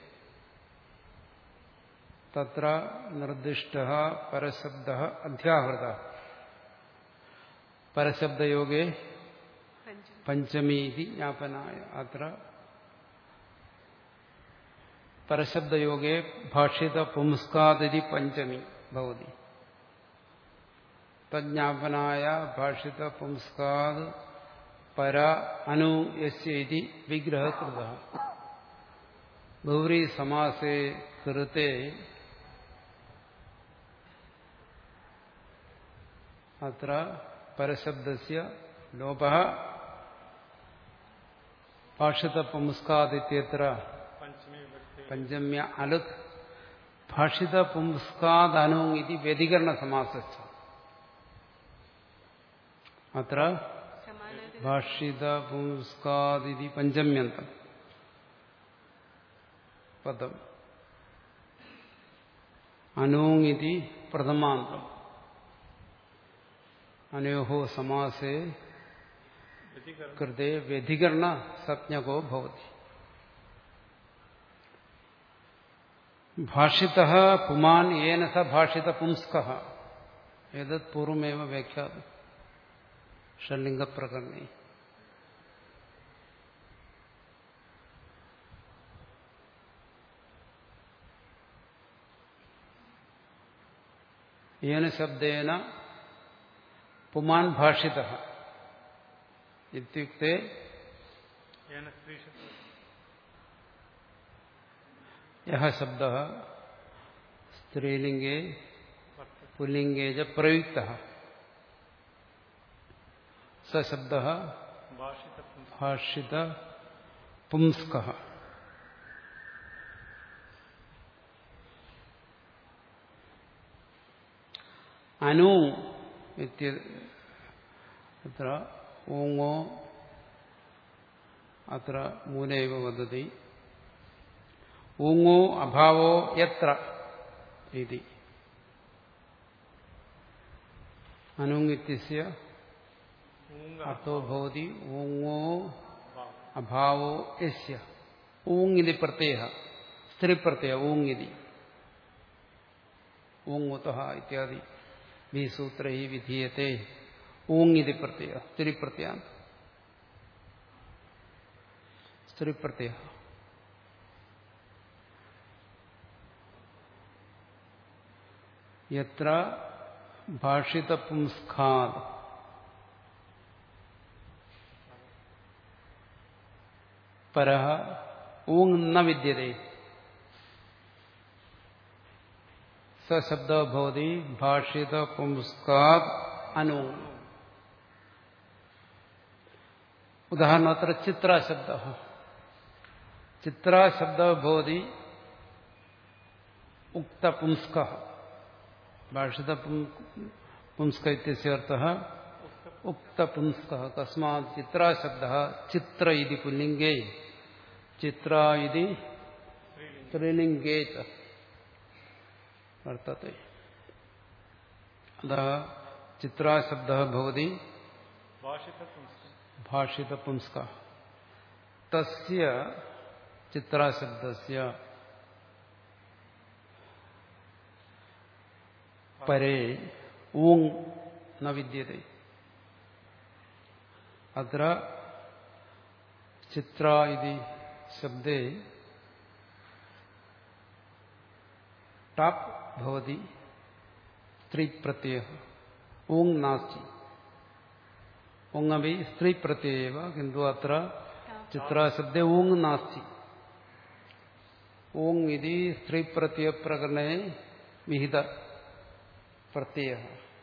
[SPEAKER 1] തത്ര നിർദ്ദിഷ്ട പരശബ്ദ അധ്യാഹൃത പരശബ്ദയോഗേ
[SPEAKER 2] പഞ്ചമി
[SPEAKER 1] പഞ്ചമി ഇതി ജ്ഞാപനായ അത്ര പരശബ്ദയോഗേ ഭാഷിത പുംസ്കാദിതി പഞ്ചമി ഭവതി തജ്ഞാപനായ ഭാഷിത പുംസ്കാദ് പര അനു യസ്യ ഇതി വിഗ്രഹകൃത ഗൗരി സമാസേ കൃത്തെ അത്ര പരശബ്ദസ്യ ലോപഃ ഭാഷിത പുംസ്കാദിത്യത്ര
[SPEAKER 3] पञ्चमी विभक्ति
[SPEAKER 1] പഞ്ചമ്യ അലുക് ഭാഷിത പുംസ്കാദനു ഇതി വ്യതികരണ സമാസ അത്ര
[SPEAKER 2] സമാനാർത്ഥി
[SPEAKER 1] ഭാഷിത പുംസ്കാദിതി പഞ്ചമ്യന്തം പദം അനൂങ്ങിതി പ്രഥമാന്തം അനയോ സമാസേ
[SPEAKER 3] व्यतिकरण
[SPEAKER 1] കൃതേ വ്യതികരണ സജ്ഞകോ ഭവതി ഭാഷിത പുമാൻ ഏന സ ഭാഷിത പുംസ്ക ഏതത് പൂർവമേവ വ്യാഖ്യാതം ഷണ്ലിംഗപ്രകരണേ ഏന ശബ്ദേന പുമാൻ ഭാഷിത ഇത്യുക്തെ
[SPEAKER 3] येन स्त्रीशब्द
[SPEAKER 1] യഹ ശബ്ദ സ്ത്രീലിംഗേ
[SPEAKER 3] वर्तते
[SPEAKER 1] പുല്ലിംഗേ ച പ്രയുക്ത സ ശബ്ദ
[SPEAKER 3] भाषितपुंस्क
[SPEAKER 1] ഭാഷിത പുംസ്ക അനു ഇത്യ- അത്ര ഊങ്ങോ അത്ര മൂലൈവ വദതി ഊങ്ങോ അഭാവോ യത്ര ഇതി അനുങ്ങിത്യസ്യ
[SPEAKER 3] ऊङ्
[SPEAKER 1] അർത്ഥോ ഭവതി ഊങ്ങോ
[SPEAKER 3] भाव
[SPEAKER 1] അഭാവോ യസ്യ ഊങ്ങിതി പ്രത്യയ സ്ത്രീ പ്രത്യയ ഊങ്ങിതി ഊങ്ങുത ഇത്യാദി ബി സൂത്രൈ വിധീയത്തെ ഊങ്ങിതി പ്രത്യയ സ്ത്രീ പ്രത്യാ സ്ത്രീ പ്രത്യയ യത്ര ഭാഷിത പുംസ്ഖാദ് പരഹ ഊങ് ന വിദ്യത്തെ സശബ്ദ ഭവതി ഭാഷിത പുംസ്കാത് അനു ഉദാഹരണം അത്ര ചിത്ര ശബ്ദ ചിത്രാശബ്ദ ഭവതി ഉക്തപുംസ്ക ഭാഷിത പുംസ്ക ഇത്യർത്ഥ ഉക്തപുംസ്ക കസ്മാത് ചിത്രാശബ്ദ ചിത്ര ഇതി പുല്ലിംഗേ ചിത്ര ഇതി സ്ത്രീലിംഗേ ച വർത്തത്തെ अतः चित्राशब्दः भवति
[SPEAKER 3] भाषितपुंस्कम्
[SPEAKER 1] भाषितपुंस्कः तस्य चित्राशब्दस्य परे ऊङ् न विद्यते अत्र चित्रा इति शब्दे टाप् भवति स्त्री प्रत्यय ऊङ् नास्ति ऊङ् अपि स्त्री प्रत्यय एव किन्तु अत्र चित्राशब्दे ऊङ् नास्ति ऊङ् इति स्त्रीप्रत्ययप्रकरणे विहित प्रत्ययः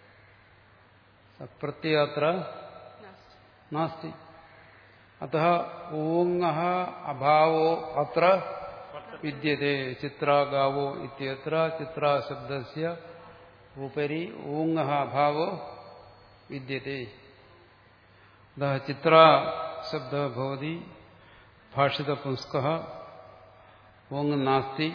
[SPEAKER 1] प्रत्यय अत्र नास्ति अतः ऊङः अभावो अत्र विद्यते चित्रागावो इत्यत्र चित्राशब्दस्य उपरि ऊङः अभावो विद्यते अतः चित्राशब्दः भवति भाषितपुंस्कः ऊङ् नास्ति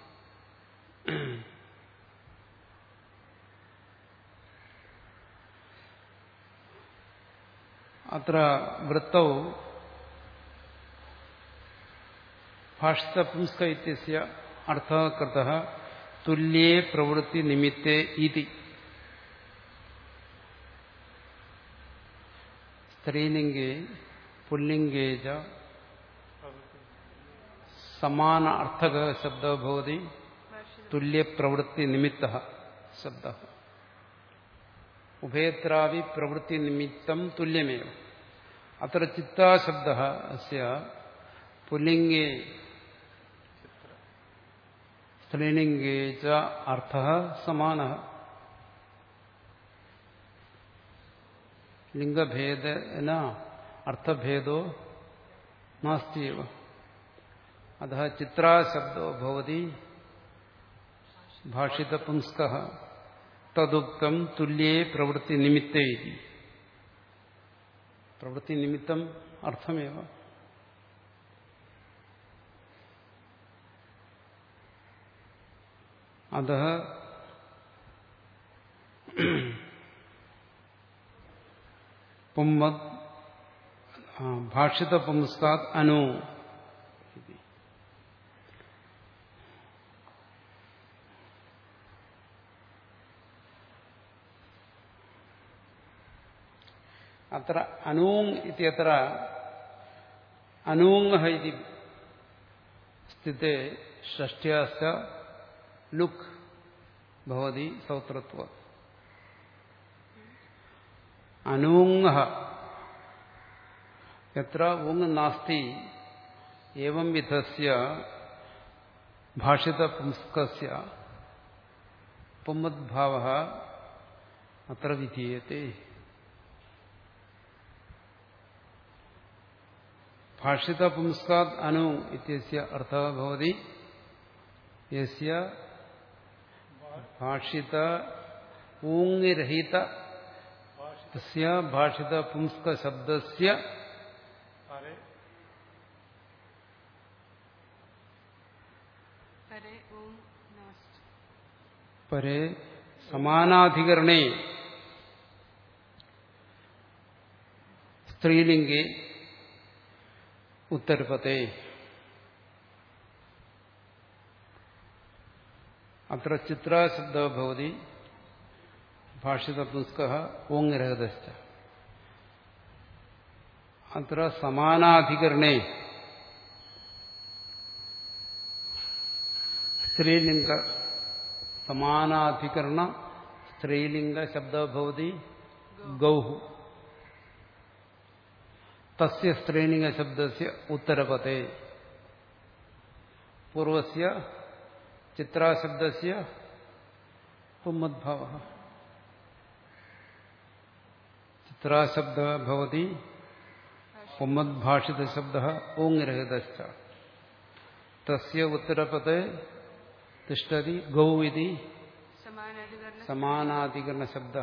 [SPEAKER 1] अत्र वृत्तौ भाषितपुंस्क इत्यस्य अर्थः कृतः तुल्ये प्रवृत्तिनिमित्ते इति स्त्रीलिङ्गे पुल्लिङ्गे च समान अर्थकः शब्दः भवति तुल्यप्रवृत्तिनिमित्तः शब्दः उभयत्रापि प्रवृत्तिनिमित्तं तुल्यमेव अत्र चित्ताशब्दः अस्य पुल्लिङ्गे स्त्रीलिङ्गे च अर्थः समानः लिङ्गभेदेन अर्थभेदो नास्ति एव अतः चित्राशब्दो भवति भाषितपुंस्कः तदुक्तं तुल्ये प्रवृत्तिनिमित्ते इति प्रवृत्तिनिमित्तम् अर्थमेव अतः पुम्मत् भाषितपुंस्कात् अनु अत्र अनूङ् इत्यत्र अनूङ्ः इति स्थिते षष्ट्याश्च लुक् भवति सौत्रत्व अनूङ्ः यत्र उङ् नास्ति एवं विधस्य भाषितपुंस्कस्य पुम्मद्भावः अत्र विधीयते भाषितपुंस्कात् अनु इत्यस्य अर्थः भवति यस्य भाषित ऊङ्गिरहित तस्य भाषितपुंस्कशब्दस्य
[SPEAKER 3] परे
[SPEAKER 2] परे ओम नास्ति
[SPEAKER 1] परे समानाधिकरणे स्त्रीलिङ्गे उत्तरपते अत्र चित्राशब्दः भवति भाषितपुंस्कः ओङ्रहदश्च अत्र समानाधिकरणे स्त्रीलिङ्ग समानाधिकरण स्त्रीलिङ्गशब्दः भवति गौः तस्य स्त्रीलिङ्गशब्दस्य उत्तरपते पूर्वस्य चित्राशब्दस्य पुम्मद्भावः चित्राशब्दः भवति पुम्मद्भाषितशब्दः ओङ्रहितश्च തസ്യ ഉത്തരപദേ തിഷ്ടതി ഗൗ ഇതി
[SPEAKER 2] സമാനാധികരണ
[SPEAKER 1] സമാനാധികരണ ശബ്ദ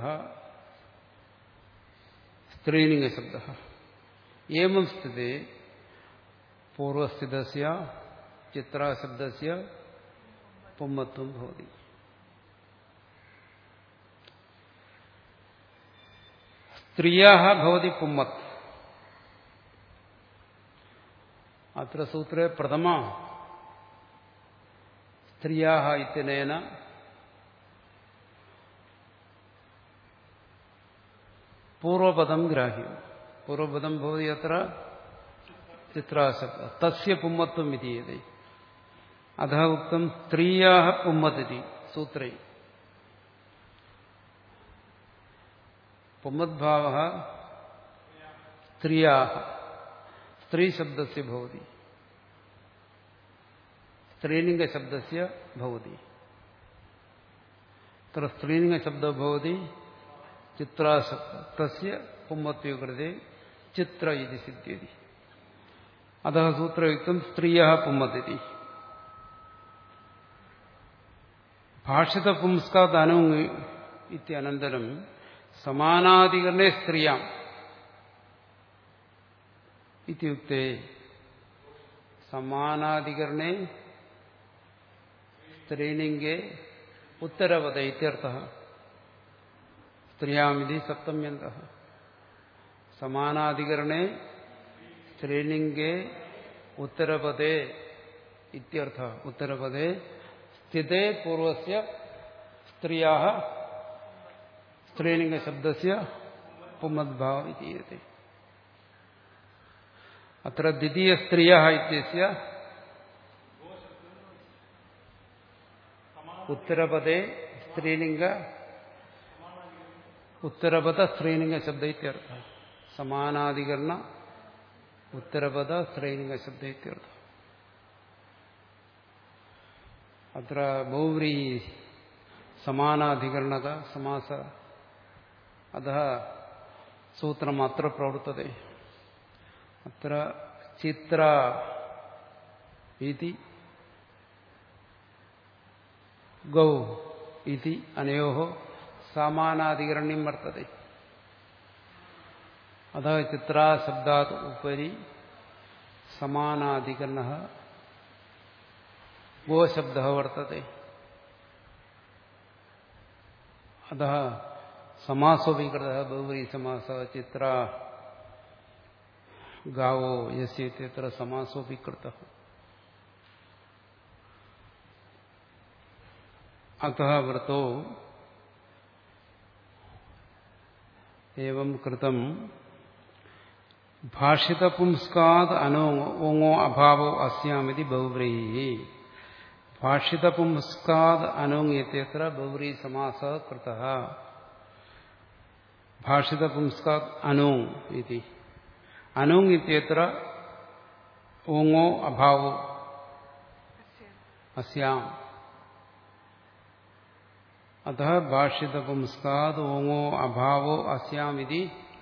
[SPEAKER 1] സ്ത്രീലിംഗ ശബ്ദ ഏവം സ്ഥിതി പൂർവസ്ഥിതസ്യ ചിത്രാശബ്ദസ്യ പുമ്മത്വം ഭവതി സ്ത്രീയാ ഭവതി പുമ്മത്ത് അത്ര സൂത്രേ പ്രഥമ സ്ത്രീയാ ഇത്യനേന പൂർവപദം ഗ്രാഹ്യം പൂർവപദം ഭവതി അത്ര ചിത്രാശബ്ദ തസ്യ പുമ്മത്വം വിധീയതേ അധ ഉക്തം സ്ത്രീയാ പുമ്മതി സൂത്രേ പുമ്മദ്ഭാവ സ്ത്രീയാ സ്ത്രീ ശബ്ദസ്യ ഭവതി സ്ത്രീലിംഗശബ്ദസ്യ ഭവതി അത്ര സ്ത്രീലിംഗശബ്ദോ ഭവതി ചിത്രാശബ്ദ തസ്യ പുമ്മത്വ കൃതേ ചിത്ര ഇത് സിദ്ധ്യതി അത സൂത്രയുക്തം സ്ത്രീയ പുമ്മതി ഭാഷിത പുംസ്കാത് അനു ഇത്യനന്തരം സമാനാധികരണേ സ്ത്രീയാം ഇത്യുക്തേ സമാനാധികരണേ സ്ത്രീലിംഗേ ഉത്തരവത ഇത്യർത്ഥ സ്ത്രീയാമിതി സപ്തമ്യന്ത സമാനാധികരണേ സ്ത്രീലിംഗേ ഉത്തരപദേ ഇത്യർത്ഥ ഉത്തരപദേ സ്ഥിതേ പൂർവസ്യ സ്ത്രീയാ സ്ത്രീലിംഗശബ്ദസ്യ പുമ്മദ്ഭാവ ഇതീയത്തെ അത്ര ദ്വിതീയ സ്ത്രീയ ഇത്യസ്യ ഉത്തരപദേ സ്ത്രീലിംഗ ഉത്തരപദ സ്ത്രീലിംഗ ശബ്ദ ഇത്യർത്ഥ സമാനാധികരണ ഉത്തരപദ സ്ത്രീലിംഗ ശബ്ദ ഇത്യർത്ഥ അത്ര ബൗവ്രീ സമാനാധികരണക സമാസ അത സൂത്രം അത്ര പ്രവർത്തത അത്ര ചിത്ര ഇതി ഗൗ ഇതി അനയോ സമാനാധികരണ്യം വർത്തത അത ചിത്രാശബ്ദാത് ഉപരി സമാനാധികരണ ഗോശബ്ദ വർത്തത്തെ അത സമാസോപി കൃത ബഹുവരി സമാസ ചിത്ര ഗാവോ യസ്യത്ര സമാസോപി കൃത അത വൃത്തോ ഏവം കൃതം ഭാഷിതപുംസ്കാത് അനോ ഓങ്ങോ അഭാവോ അസ്യാമിതി ബഹുവ്രീ ഭാഷിതപുംസ്കാത് അനോങ്ങിയത്ര ബൗറി സമാസ കൃത ഭാഷിതപുംസ്കാത് അനോങ് ഇതി അനോങ് ഇത്യത്ര ഓങ്ങോ അഭാവോ അസ്യാം അത ഭാഷിതപുംസ്കാത് ഓങ്ങോ അഭാവോ അസ്യാം ഇതി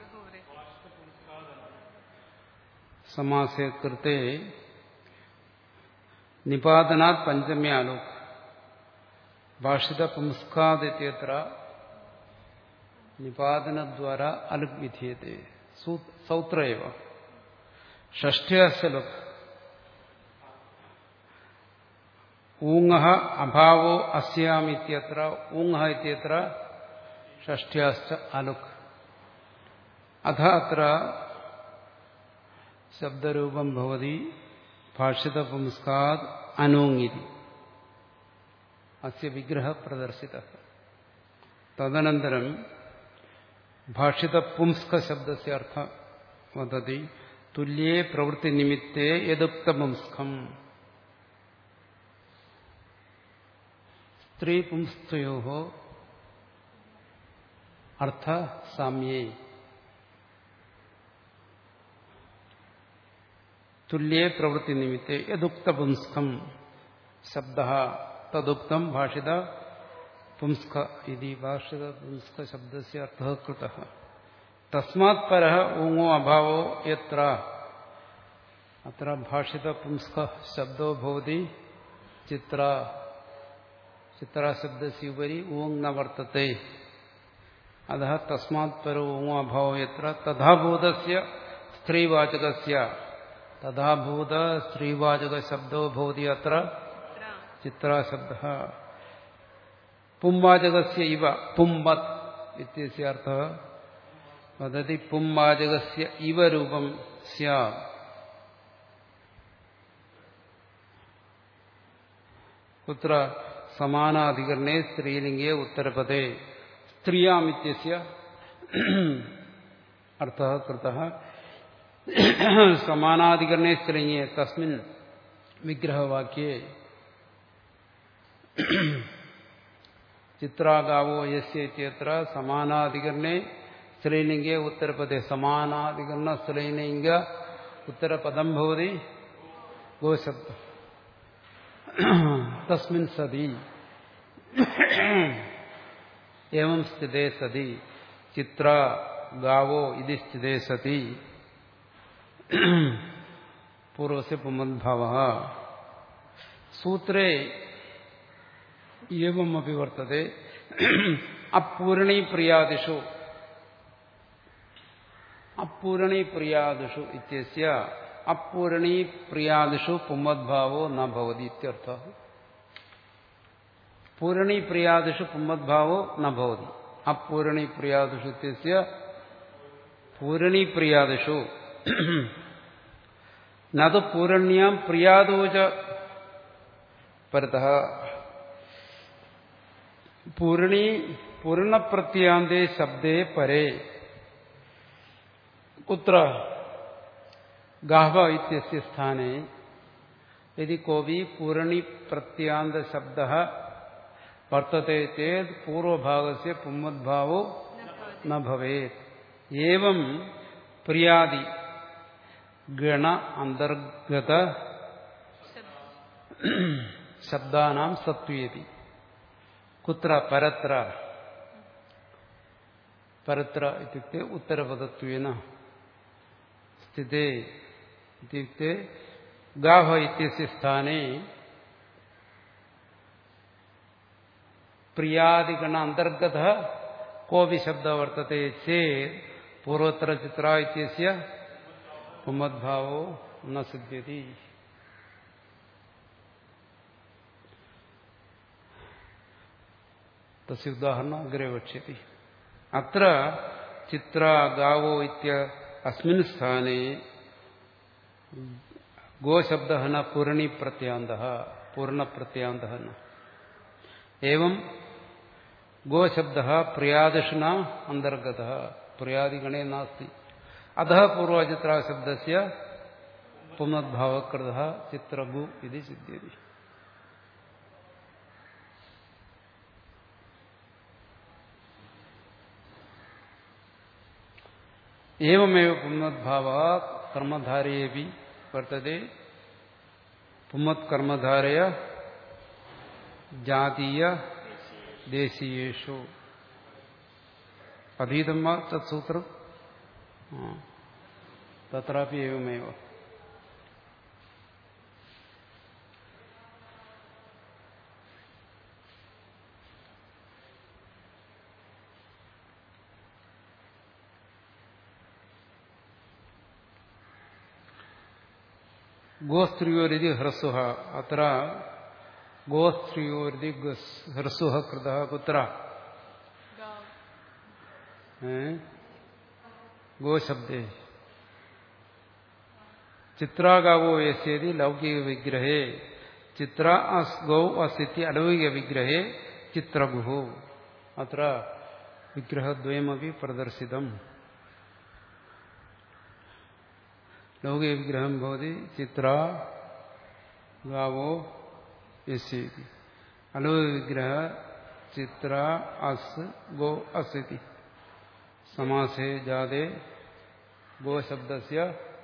[SPEAKER 1] സമാസേ കൃത്തെ നിപാതനാത് പഞ്ചമ്യാലോക് ഭാഷിത പുംസ്കാദിത്യത്ര നിപാതനദ്വാര അലുക് വിധീയത്തെ സൗത്രയവ ഷഷ്ഠ്യസ്യ ലുക് ഊങ്ങ അഭാവോ അസ്യാമിത്യത്ര ഊങ്ങ ഇത്യത്ര ഷഷ്ഠ്യാശ്ച അലുക് അഥ അത്ര ശബ്ദരൂപം ഭവതി ഭാഷിത പുംസ്കാത് അനോങ്ങിരി അസ്യ വിഗ്രഹ പ്രദർശിത തദനന്തരം ഭാഷിത പുംസ്ക ശബ്ദസ്യ അർത്ഥ വദതി തുല്യേ പ്രവൃത്തി നിമിത്തേ യദുക്ത പുംസ്കം സ്ത്രീ പുംസ്തയോ അർത്ഥ സാമ്യേ തുല്യേ പ്രവൃത്തി നിമിത്തെ യദുക്ത പുംസ്കം ശബ്ദ തദുക്തം ഭാഷിത പുംസ്ക ഇതി ഭാഷിത പുംസ്ക ശബ്ദസ്യ അർത്ഥ കൃത തസ്മാത് പര ഊങ്ങോ അഭാവോ യത്ര അത്ര ഭാഷിത പുംസ്ക ശബ്ദോ ഭവതി ചിത്ര ചിത്രശബ്ദസ്യ ഉപരി ഊങ് ന വർത്തത്തെ അത തസ്മാത് പരോ ഊങ്ങാഭാവോ എത്ര തഥാഭൂതസ്യ സ്ത്രീവാചകസ്യ തഥാഭൂത സ്ത്രീവാചക ശബ്ദോ ഭവതി അത്ര
[SPEAKER 2] ചിത്ര
[SPEAKER 1] ചിത്രശബ്ദ പുംവാചകസ്യ ഇവ പുംബത് ഇത്യസ്യ അർത്ഥः വദതി പുംവാചകസ്യ ഇവ രൂപം സ്യാത് കുത്ര സമാനാധികരണേ സ്ത്രീലിംഗേ ഉത്തരപദേ സ്ത്രീയാമിത്യസ്യ അർത്ഥः कृतः സമാനാധികരണേ സ്ത്രീലിംഗേ തസ്മിൻ വിഗ്രഹവാക്യേ ചിത്രാഗാവോ യസ്യ ഇത്യത്ര സമാനാധികരണേ സ്ത്രീലിംഗേ ഉത്തരപദേ സമാനാധികരണ സ്ത്രീലിംഗ ഉത്തരപദം ഭവതി ഗോശബ്ദ തസ്മിൻ സതി एवं स्थिते सति चित्र गावो इति स्थिते सति पूर्व से पुमद्भाव सूत्रे एवमपि वर्तते अपूर्णी प्रियादिषु अपूर्णी प्रियादिषु इत्यस्य अपूर्णी प्रियादिषु पुमद्भावो न भवति इत्यर्थः पूर्णी प्रियादिषु पुमद्भावो न भवति अपूर्णी प्रियादिषु इत्यस्य पूर्णी प्रियादिषु न तु पूरण्यां प्रियादो च परतः पूर्णी पूर्णप्रत्यान्ते शब्दे परे कुत्र गाहव इत्यस्य स्थाने यदि कोऽपि पूर्णिप्रत्यान्तशब्दः वर्तते चेत् पूर्वभागस्य पुम्मद्भावो न भवेत् एवं प्रियादि गण अन्तर्गत शब्दानां सत्त्वेति कुत्र परत्र परत्र इत्युक्ते उत्तरपदत्वेन स्थिते इत्युक्ते गाह इत्यस्य स्थाने प्रियादिगण अंतर्गत कोऽपि शब्दः वर्तते चेत् पूर्वोत्तरचित्रा इत्यस्य पुमद्भावो न सिद्ध्यति तस्य उदाहरणम् अग्रे वक्ष्यति अत्र चित्रा गावो इत्य अस्मिन् स्थाने गोशब्दः न पूर्णिप्रत्यान्तः पूर्णप्रत्यान्तः न एवं गोशब्दः प्रियादिषु न अन्तर्गतः प्रियादिगणे नास्ति अतः पूर्वचित्राशब्दस्य पुनद्भावः कृतः चित्रगु इति सिद्ध्यति एवमेव पुनद्भावः कर्मधारयेऽपि वर्तते पुमत्कर्मधारय जातीय देशीयेषु अधीतं वा तत्सूत्रम् तत्रापि एवमेव गोस्त्रियोरिति ह्रस्वः अत्र गोस्त्रियोरिति ह्रस्वः कृतः कुत्र गोशब्दे चित्रागावो यस्येति लौकिकविग्रहे चित्र अस् गौ अस् इति अलौकिकविग्रहे चित्रगुः अत्र विग्रहद्वयमपि प्रदर्शितम् लौकिकविग्रहं भवति चित्रा गावो यस्येति अलौकिकविग्रह चित्रा अस् गो अस् इति समासे जाते गोशब्दस्य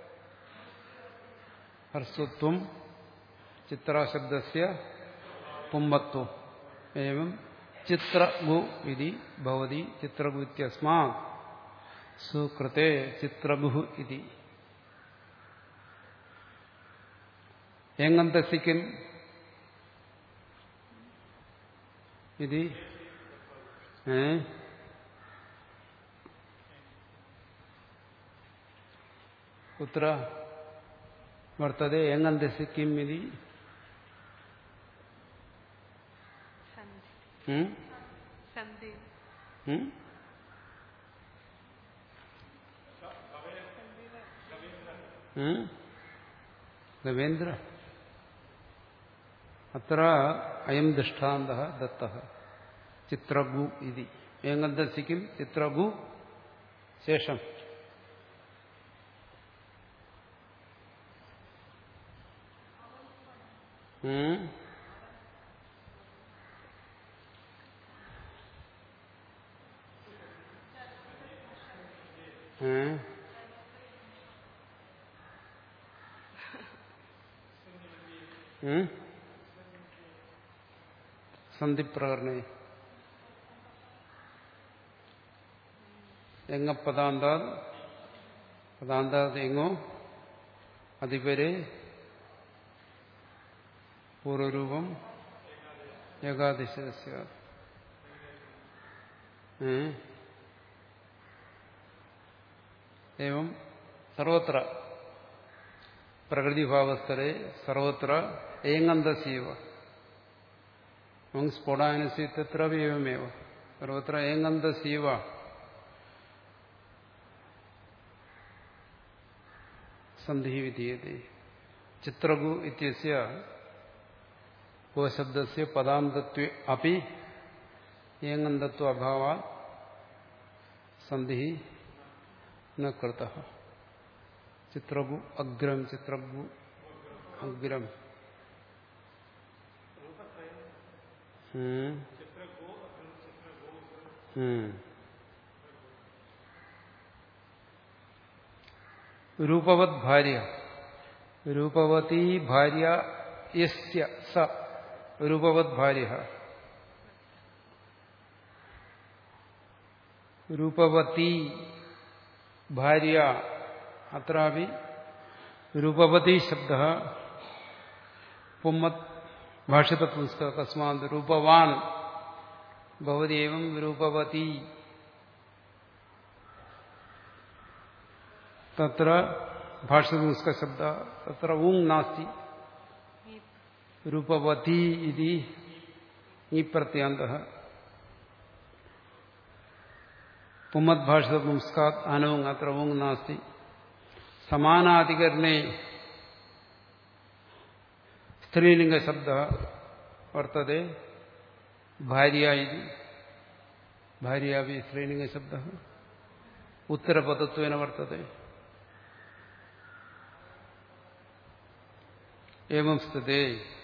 [SPEAKER 1] हर्षत्वं चित्राशब्दस्य पुम्बत्वम् एवं चित्रगु इति भवति चित्रगु इत्यस्मात् सुकृते चित्रगुः इति എങ്ങന്തസിക്കും ഇത് ഏ കുത്ര വർത്തതെ എങ്ങന്തസിക്കും ഇത്
[SPEAKER 2] സന്ധി
[SPEAKER 1] ഉം?
[SPEAKER 2] സന്ധി
[SPEAKER 1] ഉം? ഉം? ഗവേന്ദ്ര അത്ര അയം ദൃഷ്ടാന്ത ദത്ത ചിത്രഗു ഇതി ഏങ്ങന്തസിക്കും ചിത്രഗു ശേഷം ഉം? ഏ? ഉം? സന്ധിപ്രകരണേ എങ്ങ പദാന്താ പദാന്താത് എങ്ങോ അതിപരെ പൂർവരൂപം ഏകാദശ एवं सर्वत्र प्रकृतिभावस्थले सर्वत्र एङन्दस्यैव मङ् स्फोटायनस्य तत्रापि एवमेव सर्वत्र एङन्दस्यैव सन्धिः विधीयते चित्रगु इत्यस्य गोशब्दस्य पदान्तत्वे अपि एङन्दत्व अभावात् सन्धिः न कृतः चित्रगु अग्रम चित्रगु अग्रम हम्म हम्म रूपवत भार्य रूपवती भार्य यस्य स रूपवत भार्य रूपवती ഭാര്യ അത്രാപി രൂപവതി ശബ്ദ പുമ്മത് ഭാഷ്യതത്വസ്ക തസ്മാത് രൂപവാൻ ഭവതി ഏവം രൂപവതി തത്ര ഭാഷ്യതംസ്ക ശബ്ദ തത്ര ഊങ് നാസ്തി രൂപവതി ഇതി ഈ പ്രത്യാന്തः പുമ്മദ്ഭാഷിതപുംസ്കാത് അനവും അത്ര ഊങ് നാസ്തി സമാനാധികരണേ സ്ത്രീലിംഗശബ്ദ വർത്തതെ ഭാര്യ ഇതി ഭാര്യാപി സ്ത്രീലിംഗശബ്ദ ഉത്തരപദത്വേന വർത്തതെ एवं स्थिते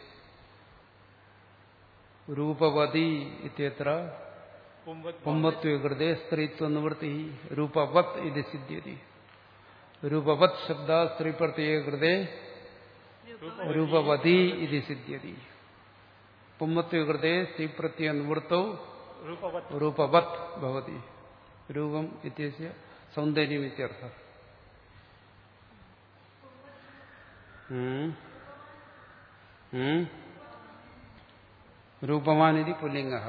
[SPEAKER 1] रूपवती इत्यत्र पुम्बत्वे कृते स्त्रीत्व निवृत्ति रूपवत् इति सिद्ध्यति रूपवत् शब्द स्त्रीप्रत्यये कृते रूपवती इति सिद्ध्यति पुम्बत्वे कृते स्त्रीप्रत्यय निवृत्तौ
[SPEAKER 3] रूपवत्
[SPEAKER 1] रूपवत् भवति रूपम् इत्यस्य सौन्दर्यमित्यर्थः हम्म हम्म रूपवान् इति पुल्लिङ्गः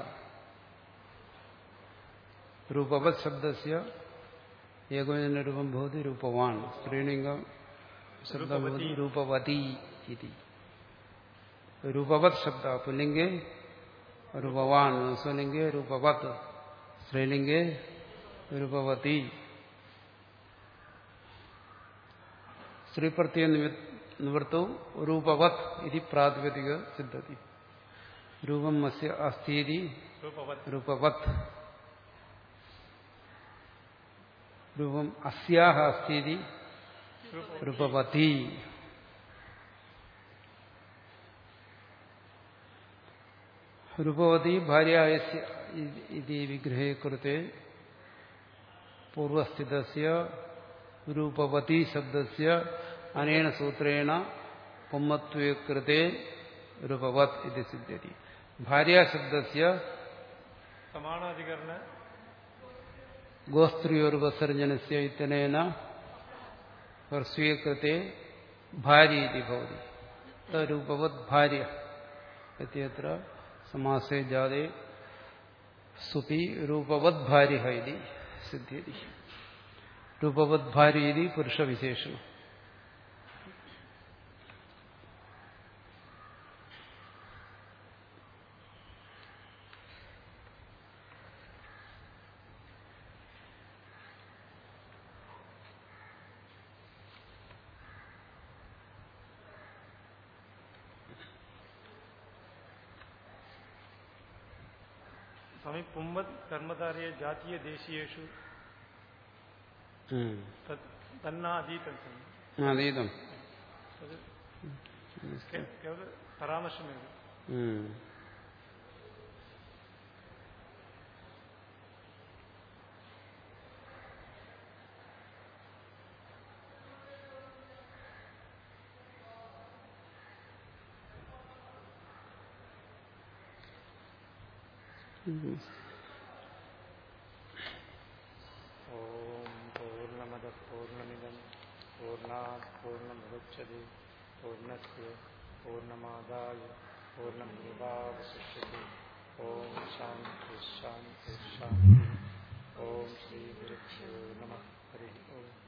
[SPEAKER 1] रूपवत् शब्दस्य एकवचनरूपं भवति रूपवान् स्त्रीलिङ्गं शब्दः भवति रूपवती इति रूपवत् शब्दः पुल्लिङ्गे रूपवान् स्वलिङ्गे रूपवत् स्त्रीलिङ्गे रूपवती स्त्रीप्रत्यय निवृत्तौ रूपवत् इति प्रातिपदिक सिद्धति रूपम् अस्य अस्ति इति
[SPEAKER 3] रूपवत्
[SPEAKER 1] रूपवत् रूपम् अस्याः अस्ति इति रूपवती रूपवती भार्या इति विग्रहे कृते पूर्वस्थितस्य रूपवती शब्दस्य अनेन सूत्रेण पुम्मत्वे कृते रूपवत् इति सिद्ध्यति भार्या शब्दस्य
[SPEAKER 3] समानाधिकरण
[SPEAKER 1] गोस्त्रियोर्वसर्जनस्य इत्यनेन स्वीकृते भार्य इति भवति രൂപവത് ഭാര്യ എത്തിയത്ര സമാസേ ജാതേ സുപി രൂപവത് ഭാര്യ ഇതി സിദ്ധ്യതി രൂപവത് ഭാര്യ ഇതി പുരുഷവിശേഷണം
[SPEAKER 3] സ്വാമി പുമ്മത് കർമ്മധാരയ ജാതീയ ദേശീയേഷു
[SPEAKER 1] ഉം.
[SPEAKER 3] തത് തന്നാതീതം സ്വാമി
[SPEAKER 1] അതീതം
[SPEAKER 3] തത് കേ- കേവല പരാമർശമേव
[SPEAKER 1] ഉം. ഉം.
[SPEAKER 3] ഓം പൂർണ്ണമദ പൂർണ്ണമിദം പൂർണ്ണാത് പൂർണ്ണമുദച്യത്തെ പൂർണ്ണസ്യ പൂർണ്ണമാദായ പൂർണ്ണമേവാവശിഷ്യത്തെ ഓം ശാന്തി ശാന്തി ശാന്തി ഓം ശ്രീ ഗുരുഭ്യോ നമ ഹരി ഓം